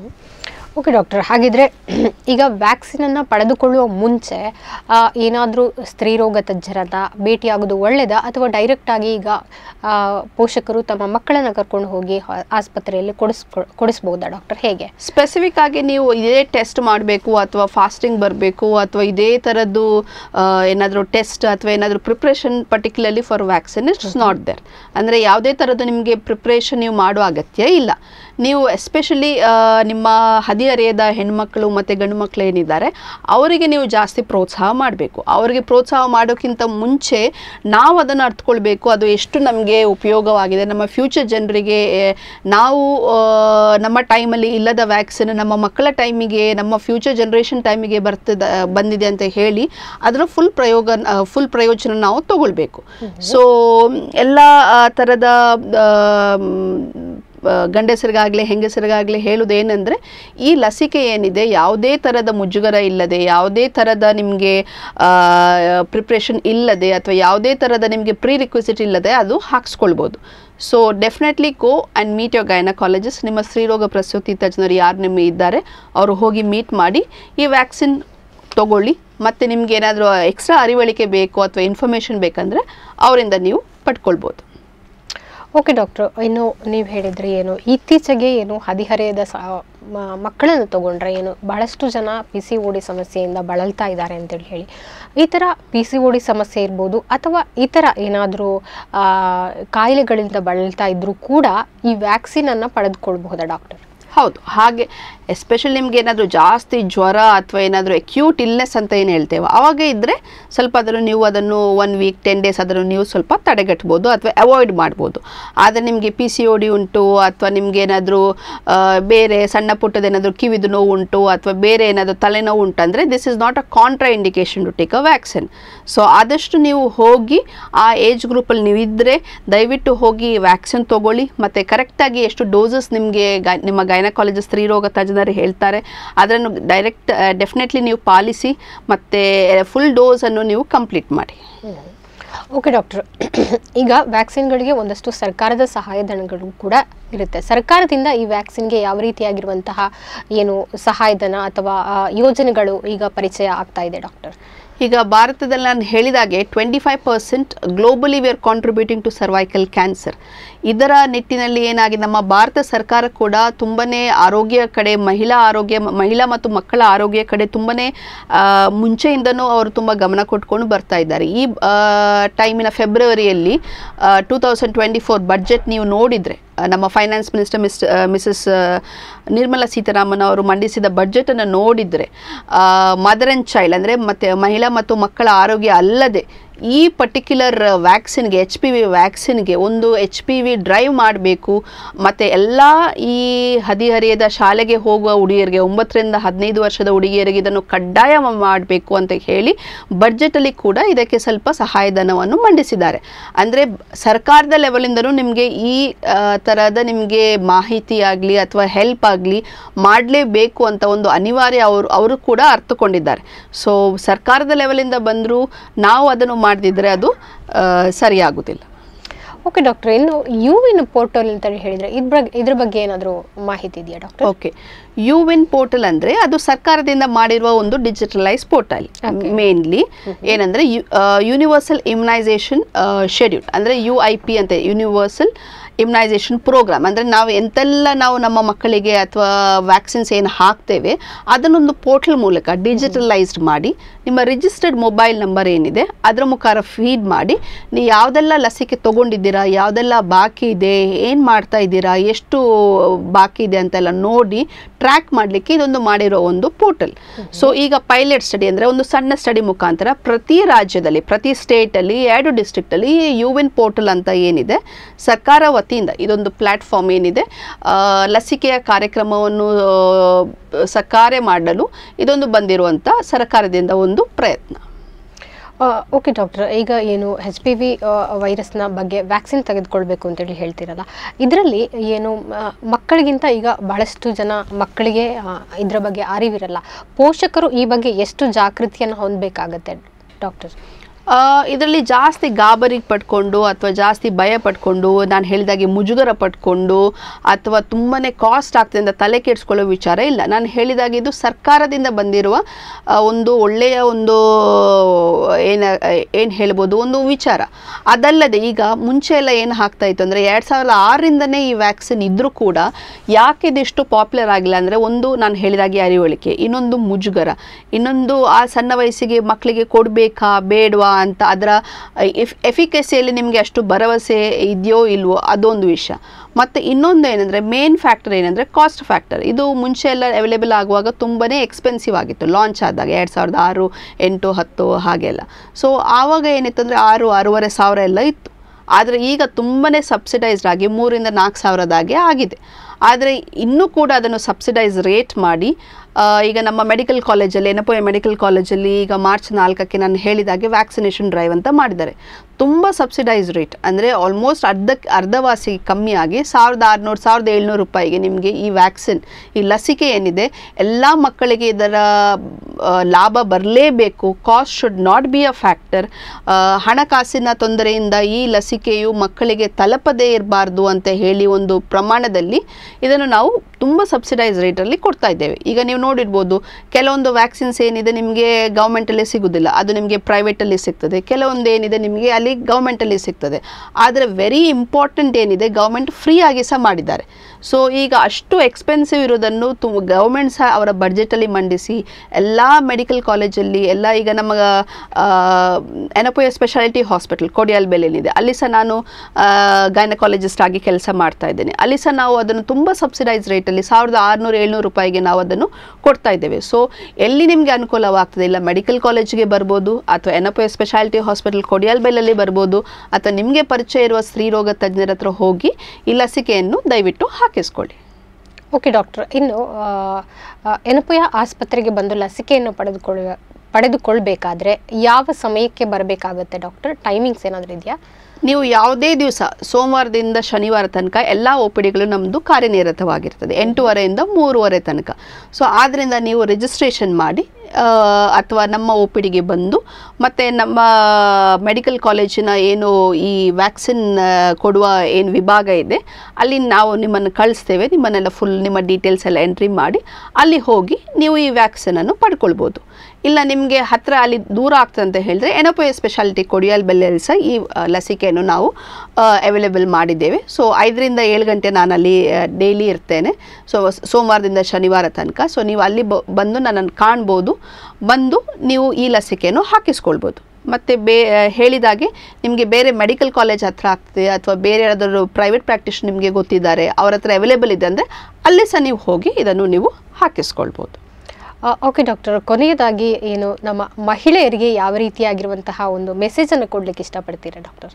ಓಕೆ ಡಾಕ್ಟರ್ ಹಾಗಿದ್ರೆ ಈಗ ವ್ಯಾಕ್ಸಿನನ್ನು ಪಡೆದುಕೊಳ್ಳುವ ಮುಂಚೆ ಏನಾದರೂ ಸ್ತ್ರೀರೋಗ ತಜ್ಞರನ್ನ ಭೇಟಿಯಾಗೋದು ಒಳ್ಳೆಯದಾ ಅಥವಾ ಡೈರೆಕ್ಟಾಗಿ ಈಗ ಆ, ಪೋಷಕರು ತಮ್ಮ ಮಕ್ಕಳನ್ನು ಕರ್ಕೊಂಡು ಹೋಗಿ ಹಾ- ಆಸ್ಪತ್ರೆಯಲ್ಲಿ ಕೊಡಿಸ್ಕೊ ಕೊಡಿಸ್ಬೋದಾ ಡಾಕ್ಟರ್ ಹೇಗೆ ಸ್ಪೆಸಿಫಿಕ್ ಆಗಿ ನೀವು ಇದೇ ಟೆಸ್ಟ್ ಮಾಡಬೇಕು ಅಥವಾ ಫಾಸ್ಟಿಂಗ್ ಬರಬೇಕು ಅಥವಾ ಇದೇ ಥರದ್ದು ಏನಾದರೂ ಟೆಸ್ಟ್ ಅಥವಾ ಏನಾದರೂ preparation particularly for vaccine it's not there ಅಂದರೆ ಯಾವುದೇ ಥರದ್ದು ನಿಮಗೆ ಪ್ರಿಪ್ರೇಷನ್ ನೀವು ಮಾಡೋ ಅಗತ್ಯ ಇಲ್ಲ ನೀವು ಎಸ್ಪೆಷಲಿ ನಿಮ್ಮ ಹದಿಹರೆಯದ ಹೆಣ್ಮಕ್ಳು ಮತ್ತು ಗಂಡು ಮಕ್ಕಳು ಏನಿದ್ದಾರೆ ಅವರಿಗೆ ನೀವು ಜಾಸ್ತಿ ಪ್ರೋತ್ಸಾಹ ಮಾಡಬೇಕು ಅವರಿಗೆ ಪ್ರೋತ್ಸಾಹ ಮಾಡೋಕ್ಕಿಂತ ಮುಂಚೆ ನಾವು ಅದನ್ನು ಅರ್ಥಕೊಳ್ಬೇಕು ಅದು ಎಷ್ಟು ನಮಗೆ ಉಪಯೋಗವಾಗಿದೆ ನಮ್ಮ ಫ್ಯೂಚರ್ ಜನರಿಗೆ ನಾವು ಆ, ನಮ್ಮ ಟೈಮಲ್ಲಿ ಇಲ್ಲದ ವ್ಯಾಕ್ಸಿನ್ ನಮ್ಮ ಮಕ್ಕಳ ಟೈಮಿಗೆ ನಮ್ಮ ಫ್ಯೂಚರ್ ಜನ್ರೇಷನ್ ಟೈಮಿಗೆ ಬರ್ತದ ಬಂದಿದೆ ಅಂತ ಹೇಳಿ ಅದರ ಫುಲ್ ಪ್ರಯೋಗ ಫುಲ್ ಪ್ರಯೋಜನ ನಾವು ತಗೊಳ್ಬೇಕು ಸೊ ಎಲ್ಲ ಆ, ಥರದ ಆ, ಮ್, ಆ, ಗಂಡಸರಿಗಾಗಲಿ ಹೆಂಗಸರಿಗಾಗಲಿ ಹೇಳುವುದೇನೆಂದರೆ ಈ ಲಸಿಕೆ ಏನಿದೆ ಯಾವುದೇ ಥರದ ಮುಜುಗರ ಇಲ್ಲದೆ ಯಾವುದೇ ಥರದ ನಿಮಗೆ ಪ್ರಿಪ್ರೇಷನ್ ಇಲ್ಲದೆ ಅಥವಾ ಯಾವುದೇ ಥರದ ನಿಮಗೆ ಪ್ರೀ ರಿಕ್ವಿಸಿಟ್ ಇಲ್ಲದೆ ಅದು ಹಾಕ್ಸ್ಕೊಳ್ಬೋದು so definitely go and meet your gynaecologist ನಿಮ್ಮ ಸ್ತ್ರೀರೋಗ ಪ್ರಸೂತಿ ತಜ್ಞರು ಯಾರು ನಿಮ್ಮ ಇದ್ದಾರೆ ಅವರು ಹೋಗಿ ಮೀಟ್ ಮಾಡಿ ಈ ವ್ಯಾಕ್ಸಿನ್ ತಗೊಳ್ಳಿ ಮತ್ತು ನಿಮ್ಗೆ ಏನಾದರೂ ಎಕ್ಸ್ಟ್ರಾ ಅರಿವಳಿಕೆ ಬೇಕು ಅಥವಾ ಇನ್ಫಾರ್ಮೇಷನ್ ಬೇಕಂದರೆ ಅವರಿಂದ ನೀವು ಪಡ್ಕೊಳ್ಬೋದು ಓಕೆ ಡಾಕ್ಟ್ರು ಇನ್ನು ನೀವು ಹೇಳಿದ್ರಿ ಏನು ಇತ್ತೀಚೆಗೆ ಏನು ಹದಿಹರೆಯದ ಸ ಮ- ಮಕ್ಕಳನ್ನು ತಗೊಂಡ್ರೆ ಏನು ಬಹಳಷ್ಟು ಜನ ಪಿ ಸಿ ಓಡಿ ಸಮಸ್ಯೆಯಿಂದ ಬಳಲ್ತಾ ಇದ್ದಾರೆ ಅಂತೇಳಿ ಹೇಳಿ ಈ ಥರ ಪಿ ಸಿ ಓಡಿ ಸಮಸ್ಯೆ ಇರ್ಬೋದು ಅಥವಾ ಈ ಥರ ಏನಾದರೂ ಕಾಯಿಲೆಗಳಿಂದ ಬಳಲ್ತಾ ಇದ್ರೂ ಕೂಡ ಈ ವ್ಯಾಕ್ಸಿನನ್ನು ಪಡೆದುಕೊಳ್ಬಹುದಾ ಡಾಕ್ಟರ್ ಹೌದು ಹಾಗೆ ಎಸ್ಪೆಷಲಿ ನಿಮ್ಗೆ ಏನಾದರೂ ಜಾಸ್ತಿ ಜ್ವರ ಅಥವಾ ಏನಾದರೂ ಅಕ್ಯೂಟ್ ಇಲ್ನೆಸ್ ಅಂತ ಏನು ಹೇಳ್ತೇವೆ ಅವಾಗ ಇದ್ದರೆ ಸ್ವಲ್ಪ ಅದನ್ನು ನೀವು ಅದನ್ನು ಒನ್ ವೀಕ್ ಟೆನ್ ಡೇಸ್ ಅದನ್ನು ನೀವು ಸ್ವಲ್ಪ ತಡೆಗಟ್ಬೋದು ಅಥವಾ ಅವಾಯ್ಡ್ ಮಾಡ್ಬೋದು ಆದರೆ ನಿಮಗೆ ಪಿ ಸಿ ಒ ಡಿ ಉಂಟು ಅಥವಾ ನಿಮ್ಗೆ ಏನಾದರೂ ಬೇರೆ ಸಣ್ಣ ಪುಟ್ಟದ ಏನಾದರೂ ಕಿವಿದು ನೋವು ಉಂಟು ಅಥವಾ ಬೇರೆ ಏನಾದರೂ ತಲೆನೋವು ಉಂಟಂದರೆ this is not a contraindication to take a vaccine so ಆದಷ್ಟು ನೀವು ಹೋಗಿ ಆ ಏಜ್ ಗ್ರೂಪಲ್ಲಿ ನೀವು ಇದ್ದರೆ ದಯವಿಟ್ಟು ಹೋಗಿ ವ್ಯಾಕ್ಸಿನ್ ತೊಗೊಳ್ಳಿ ಮತ್ತು ಕರೆಕ್ಟಾಗಿ ಎಷ್ಟು ಡೋಸಸ್ ನಿಮಗೆ ಗೈ ನಿಮ್ಮ ಗೈನಕಾಲಜಿಸ್ಟ್ ಸ್ತ್ರೀರೋಗ ತಜ್ಞರು ಹೇಳ್ತಾರೆ ಅದನ್ನು ಡೈರೆಕ್ಟ್ ಡೆಫಿನೆಟ್ಲಿ ನೀವು ಪಾಲಿಸಿ ಮತ್ತು ಫುಲ್ ಡೋಸನ್ನು ನೀವು ಕಂಪ್ಲೀಟ್ ಮಾಡಿ ಓಕೆ ಡಾಕ್ಟರ್ ಈಗ ವ್ಯಾಕ್ಸಿನ್ಗಳಿಗೆ ಒಂದಷ್ಟು ಸರ್ಕಾರದ ಸಹಾಯಧನಗಳು ಕೂಡ ಇರುತ್ತೆ ಸರ್ಕಾರದಿಂದ ಈ ವ್ಯಾಕ್ಸಿನ್ಗೆ ಯಾವ ರೀತಿಯಾಗಿರುವಂತಹ ಏನು ಸಹಾಯಧನ ಅಥವಾ ಆ, ಯೋಜನೆಗಳು ಈಗ ಪರಿಚಯ ಆಗ್ತಾ ಇದೆ ಡಾಕ್ಟರ್ ಈಗ ಭಾರತದಲ್ಲಿ ನಾನು ಹೇಳಿದಾಗೆ twenty five percent globally we are contributing to cervical cancer ಇದರ ನಿಟ್ಟಿನಲ್ಲಿ ಏನಾಗಿದೆ ನಮ್ಮ ಭಾರತ ಸರ್ಕಾರ ಕೂಡ ತುಂಬನೇ ಆರೋಗ್ಯ ಕಡೆ ಮಹಿಳಾ ಆರೋಗ್ಯ ಮಹಿಳಾ ಮತ್ತು ಮಕ್ಕಳ ಆರೋಗ್ಯ ಕಡೆ ತುಂಬನೇ ಆ, ಮುಂಚೆಯಿಂದನೂ ಅವರು ತುಂಬ ಗಮನ ಕೊಟ್ಕೊಂಡು ಬರ್ತಾ ಇದ್ದಾರೆ ಈ ಟೈಮಿನ ಫೆಬ್ರವರಿಯಲ್ಲಿ two thousand twenty four budget ನೀವು ನೋಡಿದರೆ ನಮ್ಮ finance minister miss Mrs Nirmala Sitharaman ಅವರು ಮಂಡಿಸಿದ ಬಡ್ಜೆಟನ್ನು ನೋಡಿದರೆ ಮದರ್ ಆ್ಯಂಡ್ ಚೈಲ್ಡ್ ಅಂದರೆ ಮತ್ತು ಮಹಿಳಾ ಮತ್ತು ಮಕ್ಕಳ ಆರೋಗ್ಯ ಅಲ್ಲದೆ ಈ ಪರ್ಟಿಕ್ಯುಲರ್ ವ್ಯಾಕ್ಸಿನ್ಗೆ ಎಚ್ ಪಿ ವಿ ವ್ಯಾಕ್ಸಿನ್ಗೆ ಒಂದು ಎಚ್ ಪಿ ವಿ ಡ್ರೈವ್ ಮಾಡಬೇಕು ಮತ್ತು ಎಲ್ಲ ಈ ಹದಿಹರಿಯದ ಶಾಲೆಗೆ ಹೋಗುವ ಹುಡುಗಿಯರಿಗೆ ಒಂಬತ್ತರಿಂದ ಹದಿನೈದು ವರ್ಷದ ಹುಡುಗಿಯರಿಗೆ ಇದನ್ನು ಕಡ್ಡಾಯ ಮಾಡಬೇಕು ಅಂತ ಹೇಳಿ ಬಡ್ಜೆಟಲ್ಲಿ ಕೂಡ ಇದಕ್ಕೆ ಸ್ವಲ್ಪ ಸಹಾಯಧನವನ್ನು ಮಂಡಿಸಿದ್ದಾರೆ ಅಂದರೆ ಸರ್ಕಾರದ ಲೆವೆಲಿಂದನೂ ನಿಮಗೆ ಈ ಆ, ಥರದ ನಿಮಗೆ ಮಾಹಿತಿ ಆಗಲಿ ಅಥವಾ ಹೆಲ್ಪ್ ಆಗಲಿ ಮಾಡಲೇಬೇಕು ಅಂತ ಒಂದು ಅನಿವಾರ್ಯ ಅವರು ಅವರು ಕೂಡ ಅರ್ಥಕೊಂಡಿದ್ದಾರೆ ಸೊ ಸರ್ಕಾರದ ಲೆವೆಲಿಂದ ಬಂದರೂ ನಾವು ಅದನ್ನು ಮಾಡದಿದ್ದರೆ ಅದು ಆ, ಸರಿಯಾಗುವುದಿಲ್ಲ ಓಕೆ ಡಾಕ್ಟರ್ ಇನ್ನು ಯು ಇನ್ ಪೋರ್ಟಲ್ ಅಂತ ಹೇಳಿದ್ರೆ ಇದ್ರ ಬಗ್ಗೆ ಇದ್ರ ಬಗ್ಗೆ ಏನಾದರೂ ಮಾಹಿತಿ ಇದೆಯಾ doctor okay U win portal ಅಂದರೆ ಅದು ಸರ್ಕಾರದಿಂದ ಮಾಡಿರುವ ಒಂದು ಡಿಜಿಟಲೈಸ್ ಪೋರ್ಟಲ್ Okay. ಮೇನ್ಲಿ ಏನಂದರೆ ಯೂನಿವರ್ಸಲ್ ಇಮ್ಯುನೈಸೇಷನ್ ಶೆಡ್ಯೂಲ್ ಅಂದರೆ ಯು ಐ ಪಿ ಅಂತ ಯೂನಿವರ್ಸಲ್ ಇಮ್ಯುನೈಸೇಷನ್ ಪ್ರೋಗ್ರಾಮ್ ಅಂದರೆ ನಾವು ಎಂತೆಲ್ಲ ನಾವು ನಮ್ಮ ಮಕ್ಕಳಿಗೆ ಅಥವಾ ವ್ಯಾಕ್ಸಿನ್ಸ್ ಏನು ಹಾಕ್ತೇವೆ ಅದನ್ನೊಂದು ಪೋರ್ಟಲ್ ಮೂಲಕ ಡಿಜಿಟಲೈಸ್ಡ್ ಮಾಡಿ ನಿಮ್ಮ ರಿಜಿಸ್ಟರ್ಡ್ ಮೊಬೈಲ್ ನಂಬರ್ ಏನಿದೆ ಅದರ ಮುಖಾಂತರ ಫೀಡ್ ಮಾಡಿ ನೀವು ಯಾವುದೆಲ್ಲ ಲಸಿಕೆ ತೊಗೊಂಡಿದ್ದೀರಾ ಯಾವುದೆಲ್ಲ ಬಾಕಿ ಇದೆ ಏನು ಮಾಡ್ತಾ ಇದ್ದೀರಾ ಎಷ್ಟು ಬಾಕಿ ಇದೆ ಅಂತೆಲ್ಲ ನೋಡಿ ಟ್ರ್ಯಾಕ್ ಮಾಡಲಿಕ್ಕೆ ಇದೊಂದು ಮಾಡಿರೋ ಒಂದು ಪೋರ್ಟಲ್ ಸೊ ಈಗ ಪೈಲಟ್ ಸ್ಟಡಿ ಅಂದರೆ ಒಂದು ಸಣ್ಣ ಸ್ಟಡಿ ಮುಖಾಂತರ ಪ್ರತಿ ರಾಜ್ಯದಲ್ಲಿ ಪ್ರತಿ ಸ್ಟೇಟಲ್ಲಿ ಎರಡು ಡಿಸ್ಟ್ರಿಕ್ಟಲ್ಲಿ ಯು ವಿನ್ ಪೋರ್ಟಲ್ ಅಂತ ಏನಿದೆ ಸರ್ಕಾರ ವತಿಯಿಂದ ಇದೊಂದು ಪ್ಲ್ಯಾಟ್ಫಾರ್ಮ್ ಏನಿದೆ ಆ, ಲಸಿಕೆಯ ಕಾರ್ಯಕ್ರಮವನ್ನು ಆ, ಸಕಾರ್ಯ ಮಾಡಲು ಇದೊಂದು ಬಂದಿರುವಂಥ ಸರ್ಕಾರದಿಂದ ಒಂದು ಪ್ರಯತ್ನ ಓಕೆ ಡಾಕ್ಟರ್ ಈಗ ಏನು ಹೆಚ್ ಪಿ ವಿ ವೈರಸ್ನ ಬಗ್ಗೆ ವ್ಯಾಕ್ಸಿನ್ ತೆಗೆದುಕೊಳ್ಬೇಕು ಅಂತೇಳಿ ಹೇಳ್ತೀರಲ್ಲ ಇದರಲ್ಲಿ ಏನು ಆ, ಮಕ್ಕಳಿಗಿಂತ ಈಗ ಬಹಳಷ್ಟು ಜನ ಮಕ್ಕಳಿಗೆ ಆ, ಇದ್ರ ಬಗ್ಗೆ ಅರಿವಿರಲ್ಲ ಪೋಷಕರು ಈ ಬಗ್ಗೆ ಎಷ್ಟು ಜಾಗೃತಿಯನ್ನು ಹೊಂದಬೇಕಾಗತ್ತೆ ಡಾಕ್ಟರ್ ಇದರಲ್ಲಿ ಜಾಸ್ತಿ ಗಾಬರಿ ಪಟ್ಕೊಂಡು ಅಥವಾ ಜಾಸ್ತಿ ಭಯ ಪಟ್ಕೊಂಡು ನಾನು ಹೇಳಿದಾಗೆ ಮುಜುಗರ ಪಟ್ಕೊಂಡು ಅಥವಾ ತುಂಬಾ ಕಾಸ್ಟ್ ಆಗ್ತದೆ ಅಂತ ತಲೆ ಕೆಡಿಸ್ಕೊಳ್ಳೋ ವಿಚಾರ ಇಲ್ಲ ನಾನು ಹೇಳಿದಾಗೆ ಇದು ಸರ್ಕಾರದಿಂದ ಬಂದಿರುವ ಆ, ಒಂದು ಒಳ್ಳೆಯ ಒಂದು ಏನು ಏನು ಹೇಳ್ಬೋದು ಒಂದು ವಿಚಾರ ಅದಲ್ಲದೆ ಈಗ ಮುಂಚೆ ಎಲ್ಲ ಏನು ಆಗ್ತಾ ಇತ್ತು ಅಂದರೆ ಎರಡು ಸಾವಿರದ ಆರರಿಂದನೇ ಈ ವ್ಯಾಕ್ಸಿನ್ ಇದ್ದರೂ ಕೂಡ ಯಾಕೆ ಇದಿಷ್ಟು ಪಾಪ್ಯುಲರ್ ಆಗಿಲ್ಲ ಅಂದರೆ ಒಂದು ನಾನು ಹೇಳಿದಾಗೆ ಅರಿವಳಿಕೆ ಇನ್ನೊಂದು ಮುಜುಗರ ಇನ್ನೊಂದು ಆ ಸಣ್ಣ ವಯಸ್ಸಿಗೆ ಮಕ್ಕಳಿಗೆ ಕೊಡಬೇಕಾ ಬೇಡವಾ ಅಂತ ಅದರ ಎಫ್ ಎಫಿಕಸಿಯಲ್ಲಿ ನಿಮಗೆ ಅಷ್ಟು ಭರವಸೆ ಇದೆಯೋ ಇಲ್ವೋ ಅದೊಂದು ವಿಷಯ ಮತ್ತು ಇನ್ನೊಂದು ಏನಂದರೆ ಮೇನ್ ಫ್ಯಾಕ್ಟರ್ ಏನಂದರೆ ಕಾಸ್ಟ್ ಫ್ಯಾಕ್ಟರ್ ಇದು ಮುಂಚೆ ಎಲ್ಲ ಅವೈಲೇಬಲ್ ಆಗುವಾಗ ತುಂಬಾ ಎಕ್ಸ್ಪೆನ್ಸಿವ್ ಆಗಿತ್ತು ಲಾಂಚ್ ಆದಾಗ ಎರಡು ಸಾವಿರದ ಆರು ಎಂಟು ಹತ್ತು ಹಾಗೆಲ್ಲ ಸೊ ಆವಾಗ ಏನಿತ್ತು ಅಂದರೆ ಆರು ಆರೂವರೆ ಸಾವಿರ ಎಲ್ಲ ಇತ್ತು ಆದರೆ ಈಗ ತುಂಬಾ ಸಬ್ಸಿಡೈಸ್ಡ್ ಆಗಿ ಮೂರಿಂದ ನಾಲ್ಕು ಸಾವಿರದಾಗೆ ಆಗಿದೆ ಆದರೆ ಇನ್ನೂ ಕೂಡ ಅದನ್ನು ಸಬ್ಸಿಡೈಸ್ ರೇಟ್ ಮಾಡಿ ಆ, ಈಗ ನಮ್ಮ ಮೆಡಿಕಲ್ ಕಾಲೇಜಲ್ಲಿ ಎನಪೋಯ ಮೆಡಿಕಲ್ ಕಾಲೇಜಲ್ಲಿ ಈಗ ಮಾರ್ಚ್ ನಾಲ್ಕಕ್ಕೆ ನಾನು ಹೇಳಿದಾಗೆ ವ್ಯಾಕ್ಸಿನೇಷನ್ ಡ್ರೈವ್ ಅಂತ ಮಾಡಿದ್ದಾರೆ ತುಂಬ ಸಬ್ಸಿಡೈಸ್ ರೇಟ್ ಅಂದರೆ ಆಲ್ಮೋಸ್ಟ್ ಅರ್ಧ ಅರ್ಧವಾಸಿ ಕಮ್ಮಿಯಾಗಿ ಸಾವಿರದ ಆರುನೂರು ಸಾವಿರದ ಏಳ್ನೂರು ರೂಪಾಯಿಗೆ ನಿಮಗೆ ಈ ವ್ಯಾಕ್ಸಿನ್ ಈ ಲಸಿಕೆ ಏನಿದೆ ಎಲ್ಲ ಮಕ್ಕಳಿಗೆ ಇದರ ಆ, ಲಾಭ ಬರಲೇಬೇಕು cost should not be a factor ಹಣಕಾಸಿನ ತೊಂದರೆಯಿಂದ ಈ ಲಸಿಕೆಯು ಮಕ್ಕಳಿಗೆ ತಲುಪದೇ ಇರಬಾರ್ದು ಅಂತ ಹೇಳಿ ಒಂದು ಪ್ರಮಾಣದಲ್ಲಿ ಇದನ್ನು ನಾವು ತುಂಬ ಸಬ್ಸಿಡೈಸ್ ರೇಟಲ್ಲಿ ಕೊಡ್ತಾ ಇದ್ದೇವೆ ಈಗ ನೀವು ನೋಡಿರ್ಬೋದು ಕೆಲವೊಂದು ವ್ಯಾಕ್ಸಿನ್ಸ್ ಏನಿದೆ ನಿಮಗೆ ಗೌರ್ಮೆಂಟಲ್ಲಿ ಸಿಗೋದಿಲ್ಲ ಅದು ನಿಮಗೆ ಪ್ರೈವೇಟಲ್ಲಿ ಸಿಗ್ತದೆ ಕೆಲವೊಂದು ಏನಿದೆ ನಿಮಗೆ ಅಲ್ಲಿ ಗೌರ್ಮೆಂಟಲ್ಲಿ ಸಿಗ್ತದೆ ಆದರೆ ವೆರಿ ಇಂಪಾರ್ಟೆಂಟ್ ಏನಿದೆ ಗೌರ್ಮೆಂಟ್ ಫ್ರೀ ಆಗಿ ಸಹ ಮಾಡಿದ್ದಾರೆ ಸೊ ಈಗ ಅಷ್ಟು ಎಕ್ಸ್ಪೆನ್ಸಿವ್ ಇರೋದನ್ನು ತು ಗೌರ್ಮೆಂಟ್ ಸಹ ಅವರ ಬಡ್ಜೆಟಲ್ಲಿ ಮಂಡಿಸಿ ಎಲ್ಲ ಮೆಡಿಕಲ್ ಕಾಲೇಜಲ್ಲಿ ಎಲ್ಲ ಈಗ ನಮ್ಮ ಎನಪೋಯ ಸ್ಪೆಷಾಲಿಟಿ ಹಾಸ್ಪಿಟಲ್ ಕೊಡಿಯಾಲ್ ಬೆಲೆಯಲ್ಲಿದೆ ಅಲ್ಲಿ ಸಹ ನಾನು ಗೈನಕಾಲಜಿಸ್ಟ್ ಆಗಿ ಕೆಲಸ ಮಾಡ್ತಾ ಇದ್ದೇನೆ ಅಲ್ಲಿ ಸಹ ನಾವು ಅದನ್ನು ತುಂಬ ಸಬ್ಸಿಡೈಸ್ ರೇಟಲ್ಲಿ ಸಾವಿರದ ಆರುನೂರು ಏಳ್ನೂರು ರೂಪಾಯಿಗೆ ನಾವು ಅದನ್ನು ಕೊಡ್ತಾ ಇದ್ದೇವೆ ಸೊ ಎಲ್ಲಿ ನಿಮಗೆ ಅನುಕೂಲವಾಗ್ತದೆ ಇಲ್ಲ ಮೆಡಿಕಲ್ ಕಾಲೇಜಿಗೆ ಬರ್ಬೋದು ಅಥವಾ ಎನಪೋಯ ಸ್ಪೆಷಾಲಿಟಿ ಹಾಸ್ಪಿಟಲ್ ಕೊಡಿಯಾಲ್ ಬೆಲ್ಲಲ್ಲಿ ಬರ್ಬೋದು ಅಥವಾ ನಿಮಗೆ ಪರಿಚಯ ಇರುವ ಸ್ತ್ರೀರೋಗ ತಜ್ಞರ ಹತ್ರ ಹೋಗಿ ಈ ಲಸಿಕೆಯನ್ನು ದಯವಿಟ್ಟು ಹಾಕಿಸ್ಕೊಳ್ಳಿ ಓಕೆ ಡಾಕ್ಟರ್ ಇನ್ನು ಆ, ಆ, ಎನಪುಯ ಆಸ್ಪತ್ರೆಗೆ ಬಂದು ಲಸಿಕೆಯನ್ನು ಪಡೆದುಕೊಳ್ಳ ಪಡೆದುಕೊಳ್ಬೇಕಾದ್ರೆ ಯಾವ ಸಮಯಕ್ಕೆ ಬರಬೇಕಾಗುತ್ತೆ ಡಾಕ್ಟರ್ ಟೈಮಿಂಗ್ಸ್ ಏನಾದರೂ ಇದೆಯಾ ನೀವು ಯಾವುದೇ ದಿವಸ ಸೋಮವಾರದಿಂದ ಶನಿವಾರ ತನಕ ಎಲ್ಲ ಒ ಪಿ ಡಿಗಳು ನಮ್ಮದು ಕಾರ್ಯನಿರತವಾಗಿರ್ತದೆ ಎಂಟೂವರೆಯಿಂದ ಮೂರುವರೆ ತನಕ ಸೊ ಆದ್ದರಿಂದ ನೀವು ರಿಜಿಸ್ಟ್ರೇಷನ್ ಮಾಡಿ ಅಥವಾ ನಮ್ಮ ಒ ಪಿ ಡಿಗೆ ಬಂದು ಮತ್ತು ನಮ್ಮ ಮೆಡಿಕಲ್ ಕಾಲೇಜಿನ ಏನು ಈ ವ್ಯಾಕ್ಸಿನ್ ಕೊಡುವ ಏನು ವಿಭಾಗ ಇದೆ ಅಲ್ಲಿ ನಾವು ನಿಮ್ಮನ್ನು ಕಳಿಸ್ತೇವೆ ನಿಮ್ಮನ್ನೆಲ್ಲ ಫುಲ್ ನಿಮ್ಮ ಡೀಟೇಲ್ಸ್ ಎಲ್ಲ ಎಂಟ್ರಿ ಮಾಡಿ ಅಲ್ಲಿ ಹೋಗಿ ನೀವು ಈ ವ್ಯಾಕ್ಸಿನನ್ನು ಪಡ್ಕೊಳ್ಬೋದು ಇಲ್ಲ ನಿಮಗೆ ಹತ್ತಿರ ಅಲ್ಲಿ ದೂರ ಆಗ್ತದೆ ಅಂತ ಹೇಳಿದ್ರೆ ಎನಪೋಯ ಸ್ಪೆಷಾಲಿಟಿ ಕೊಡಿಯಲ್ ಬೆಲ್ಲೆಯಲ್ಲಿ ಸಹ ಈ ಆ, ಲಸಿಕೆಯನ್ನು ನಾವು ಅವೈಲೇಬಲ್ ಮಾಡಿದ್ದೇವೆ ಸೊ ಐದರಿಂದ ಏಳು ಗಂಟೆ ನಾನು ಅಲ್ಲಿ ಡೈಲಿ ಇರ್ತೇನೆ ಸೊ ಸೋಮವಾರದಿಂದ ಶನಿವಾರ ತನಕ ಸೊ ನೀವು ಅಲ್ಲಿ ಬ ಬಂದು ನನ್ನನ್ನು ಕಾಣ್ಬೋದು ಬಂದು ನೀವು ಈ ಲಸಿಕೆಯನ್ನು ಹಾಕಿಸ್ಕೊಳ್ಬೋದು ಮತ್ತು ಬೇ ಹೇಳಿದಾಗೆ ನಿಮಗೆ ಬೇರೆ ಮೆಡಿಕಲ್ ಕಾಲೇಜ್ ಹತ್ರ ಆಗ್ತದೆ ಅಥವಾ ಬೇರೆ ಯಾರಾದರೂ ಪ್ರೈವೇಟ್ ಪ್ರಾಕ್ಟೀಸ್ ನಿಮಗೆ ಗೊತ್ತಿದ್ದಾರೆ ಅವ್ರ ಹತ್ರ ಅವೈಲೇಬಲ್ ಇದೆ ಅಂದರೆ ಅಲ್ಲಿ ಸಹ ನೀವು ಹೋಗಿ ಇದನ್ನು ನೀವು ಹಾಕಿಸ್ಕೊಳ್ಬೋದು ಓಕೆ ಡಾಕ್ಟರ್ ಕೊನೆಯದಾಗಿ ಏನು ನಮ್ಮ ಮಹಿಳೆಯರಿಗೆ ಯಾವ ರೀತಿಯಾಗಿರುವಂತಹ ಒಂದು ಮೆಸೇಜನ್ನು ಕೊಡಲಿಕ್ಕೆ ಇಷ್ಟಪಡ್ತೀರಾ ಡಾಕ್ಟರ್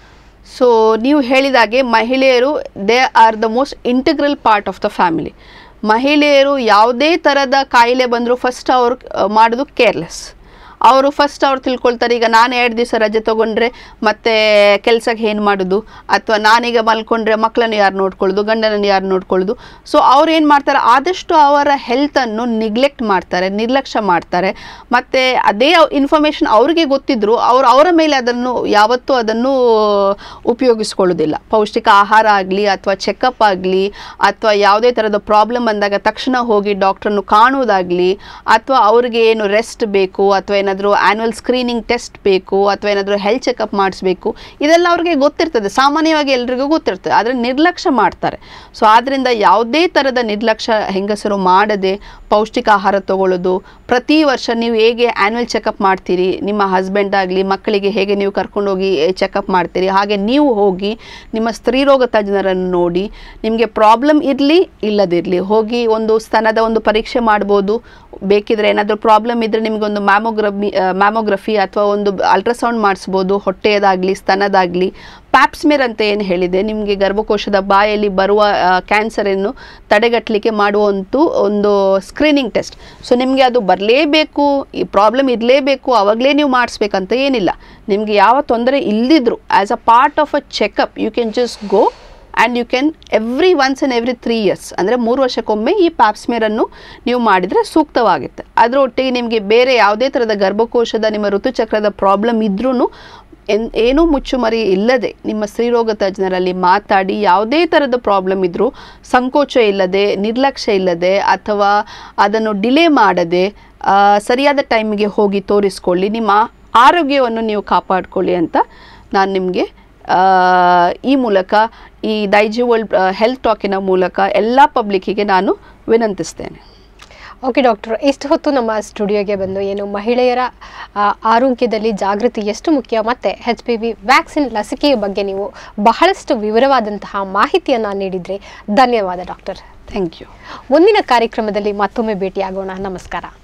ಸೊ ನೀವು ಹೇಳಿದಾಗೆ ಮಹಿಳೆಯರು they are the most integral part of the family ಮಹಿಳೆಯರು ಯಾವುದೇ ಥರದ ಕಾಯಿಲೆ ಬಂದರೂ ಫಸ್ಟ್ ಅವರು ಮಾಡೋದು ಕೇರ್ಲೆಸ್ ಅವರು ಫಸ್ಟ್ ಅವ್ರು ತಿಳ್ಕೊಳ್ತಾರೆ ಈಗ ನಾನು ಎರಡು ದಿವಸ ರಜೆ ತೊಗೊಂಡ್ರೆ ಮತ್ತೆ ಕೆಲಸಕ್ಕೆ ಏನು ಮಾಡೋದು ಅಥವಾ ನಾನೀಗ ಮಲ್ಕೊಂಡ್ರೆ ಮಕ್ಕಳನ್ನು ಯಾರು ನೋಡ್ಕೊಳ್ಳೋದು ಗಂಡನನ್ನು ಯಾರು ನೋಡ್ಕೊಳ್ಳೋದು ಸೊ ಅವ್ರು ಏನು ಮಾಡ್ತಾರೆ ಆದಷ್ಟು ಅವರ ಹೆಲ್ತನ್ನು ನಿಗ್ಲೆಕ್ಟ್ ಮಾಡ್ತಾರೆ ನಿರ್ಲಕ್ಷ್ಯ ಮಾಡ್ತಾರೆ ಮತ್ತು ಅದೇ ಇನ್ಫಾರ್ಮೇಷನ್ ಅವ್ರಿಗೆ ಗೊತ್ತಿದ್ರು ಅವ್ರು ಅವರ ಮೇಲೆ ಅದನ್ನು ಯಾವತ್ತೂ ಅದನ್ನು ಉಪಯೋಗಿಸ್ಕೊಳ್ಳೋದಿಲ್ಲ ಪೌಷ್ಟಿಕ ಆಹಾರ ಆಗಲಿ ಅಥವಾ ಚೆಕಪ್ ಆಗಲಿ ಅಥವಾ ಯಾವುದೇ ಥರದ ಪ್ರಾಬ್ಲಮ್ ಬಂದಾಗ ತಕ್ಷಣ ಹೋಗಿ ಡಾಕ್ಟ್ರನ್ನು ಕಾಣುವುದಾಗಲಿ ಅಥವಾ ಅವ್ರಿಗೆ ಏನು ರೆಸ್ಟ್ ಬೇಕು ಅಥವಾ ಏನಾದರೂ ಆ್ಯನ್ಯುವಲ್ ಸ್ಕ್ರೀನಿಂಗ್ ಟೆಸ್ಟ್ ಬೇಕು ಅಥವಾ ಏನಾದರೂ ಹೆಲ್ತ್ ಚೆಕಪ್ ಮಾಡಿಸ್ಬೇಕು ಇದೆಲ್ಲ ಅವ್ರಿಗೆ ಗೊತ್ತಿರ್ತದೆ ಸಾಮಾನ್ಯವಾಗಿ ಎಲ್ರಿಗೂ ಗೊತ್ತಿರ್ತದೆ ಆದರೆ ನಿರ್ಲಕ್ಷ್ಯ ಮಾಡ್ತಾರೆ ಸೊ ಆದ್ದರಿಂದ ಯಾವುದೇ ಥರದ ನಿರ್ಲಕ್ಷ್ಯ ಹೆಂಗಸರು ಮಾಡದೆ ಪೌಷ್ಟಿಕ ಆಹಾರ ತಗೊಳ್ಳೋದು ಪ್ರತಿ ವರ್ಷ ನೀವು ಹೇಗೆ ಆ್ಯನ್ಯುವಲ್ ಚೆಕಪ್ ಮಾಡ್ತೀರಿ ನಿಮ್ಮ ಹಸ್ಬೆಂಡ್ ಆಗಲಿ ಮಕ್ಕಳಿಗೆ ಹೇಗೆ ನೀವು ಕರ್ಕೊಂಡೋಗಿ ಚೆಕಪ್ ಮಾಡ್ತೀರಿ ಹಾಗೆ ನೀವು ಹೋಗಿ ನಿಮ್ಮ ಸ್ತ್ರೀರೋಗ ತಜ್ಞರನ್ನು ನೋಡಿ ನಿಮಗೆ ಪ್ರಾಬ್ಲಮ್ ಇರಲಿ ಇಲ್ಲದಿರಲಿ ಹೋಗಿ ಒಂದು ಸ್ತನದ ಒಂದು ಪರೀಕ್ಷೆ ಮಾಡ್ಬೋದು ಬೇಕಿದ್ರೆ ಏನಾದರೂ ಪ್ರಾಬ್ಲಮ್ ಇದ್ದರೆ ನಿಮಗೊಂದು ಮ್ಯಾಮೋಗ್ರಫಿ ಮ್ಯಾಮೋಗ್ರಫಿ ಅಥವಾ ಒಂದು ಅಲ್ಟ್ರಾಸೌಂಡ್ ಮಾಡಿಸ್ಬೋದು ಹೊಟ್ಟೆಯದಾಗಲಿ ಸ್ತನದಾಗಲಿ ಪ್ಯಾಪ್ಸ್ಮಿರ್ ಅಂತ ಏನು ಹೇಳಿದೆ ನಿಮಗೆ ಗರ್ಭಕೋಶದ ಬಾಯಲ್ಲಿ ಬರುವ ಕ್ಯಾನ್ಸರನ್ನು ತಡೆಗಟ್ಟಲಿಕ್ಕೆ ಮಾಡುವಂಥ ಒಂದು ಸ್ಕ್ರೀನಿಂಗ್ ಟೆಸ್ಟ್ ಸೊ ನಿಮಗೆ ಅದು ಬರಲೇಬೇಕು ಈ ಪ್ರಾಬ್ಲಮ್ ಇರಲೇಬೇಕು ಆವಾಗಲೇ ನೀವು ಮಾಡಿಸ್ಬೇಕಂತ ಏನಿಲ್ಲ ನಿಮಗೆ ಯಾವ ತೊಂದರೆ ಇಲ್ಲದಿದ್ರು as a part of a checkup you can just go and you can every once and every three years ಅಂದರೆ ಮೂರು ವರ್ಷಕ್ಕೊಮ್ಮೆ ಈ ಪ್ಯಾಪ್ಸ್ಮೇರನ್ನು ನೀವು ಮಾಡಿದರೆ ಸೂಕ್ತವಾಗುತ್ತೆ ಅದರ ಒಟ್ಟಿಗೆ ನಿಮಗೆ ಬೇರೆ ಯಾವುದೇ ಥರದ ಗರ್ಭಕೋಶದ ನಿಮ್ಮ ಋತುಚಕ್ರದ ಪ್ರಾಬ್ಲಮ್ ಇದ್ರೂ ಎನ್ ಏನೂ ಮುಚ್ಚುಮರಿ ಇಲ್ಲದೆ ನಿಮ್ಮ ಸ್ತ್ರೀರೋಗ ತಜ್ಞರಲ್ಲಿ ಮಾತಾಡಿ ಯಾವುದೇ ಥರದ ಪ್ರಾಬ್ಲಮ್ ಇದ್ದರೂ ಸಂಕೋಚ ಇಲ್ಲದೆ ನಿರ್ಲಕ್ಷ್ಯ ಇಲ್ಲದೆ ಅಥವಾ ಅದನ್ನು ಡಿಲೇ ಮಾಡದೆ ಆ, ಸರಿಯಾದ ಟೈಮಿಗೆ ಹೋಗಿ ತೋರಿಸ್ಕೊಳ್ಳಿ ನಿಮ್ಮ ಆರೋಗ್ಯವನ್ನು ನೀವು ಕಾಪಾಡಿಕೊಳ್ಳಿ ಅಂತ ನಾನು ನಿಮಗೆ ಈ ಮೂಲಕ ಈ ದೈಜಿ ವರ್ಲ್ಡ್ ಹೆಲ್ತ್ ಟಾಕಿನ ಮೂಲಕ ಎಲ್ಲ ಪಬ್ಲಿಕ್ಕಿಗೆ ನಾನು ವಿನಂತಿಸ್ತೇನೆ ಓಕೆ ಡಾಕ್ಟರ್ ಇಷ್ಟು ಹೊತ್ತು ನಮ್ಮ ಸ್ಟುಡಿಯೋಗೆ ಬಂದು ಏನು ಮಹಿಳೆಯರ ಆ, ಆರೋಗ್ಯದಲ್ಲಿ ಜಾಗೃತಿ ಎಷ್ಟು ಮುಖ್ಯ ಮತ್ತು ಎಚ್ ಪಿ ವಿ ವ್ಯಾಕ್ಸಿನ್ ಲಸಿಕೆಯ ಬಗ್ಗೆ ನೀವು ಬಹಳಷ್ಟು ವಿವರವಾದಂತಹ ಮಾಹಿತಿಯನ್ನು ನೀಡಿದ್ರಿ ಧನ್ಯವಾದ ಡಾಕ್ಟರ್ ಥ್ಯಾಂಕ್ ಯು ಮುಂದಿನ ಕಾರ್ಯಕ್ರಮದಲ್ಲಿ ಮತ್ತೊಮ್ಮೆ ಭೇಟಿಯಾಗೋಣ ನಮಸ್ಕಾರ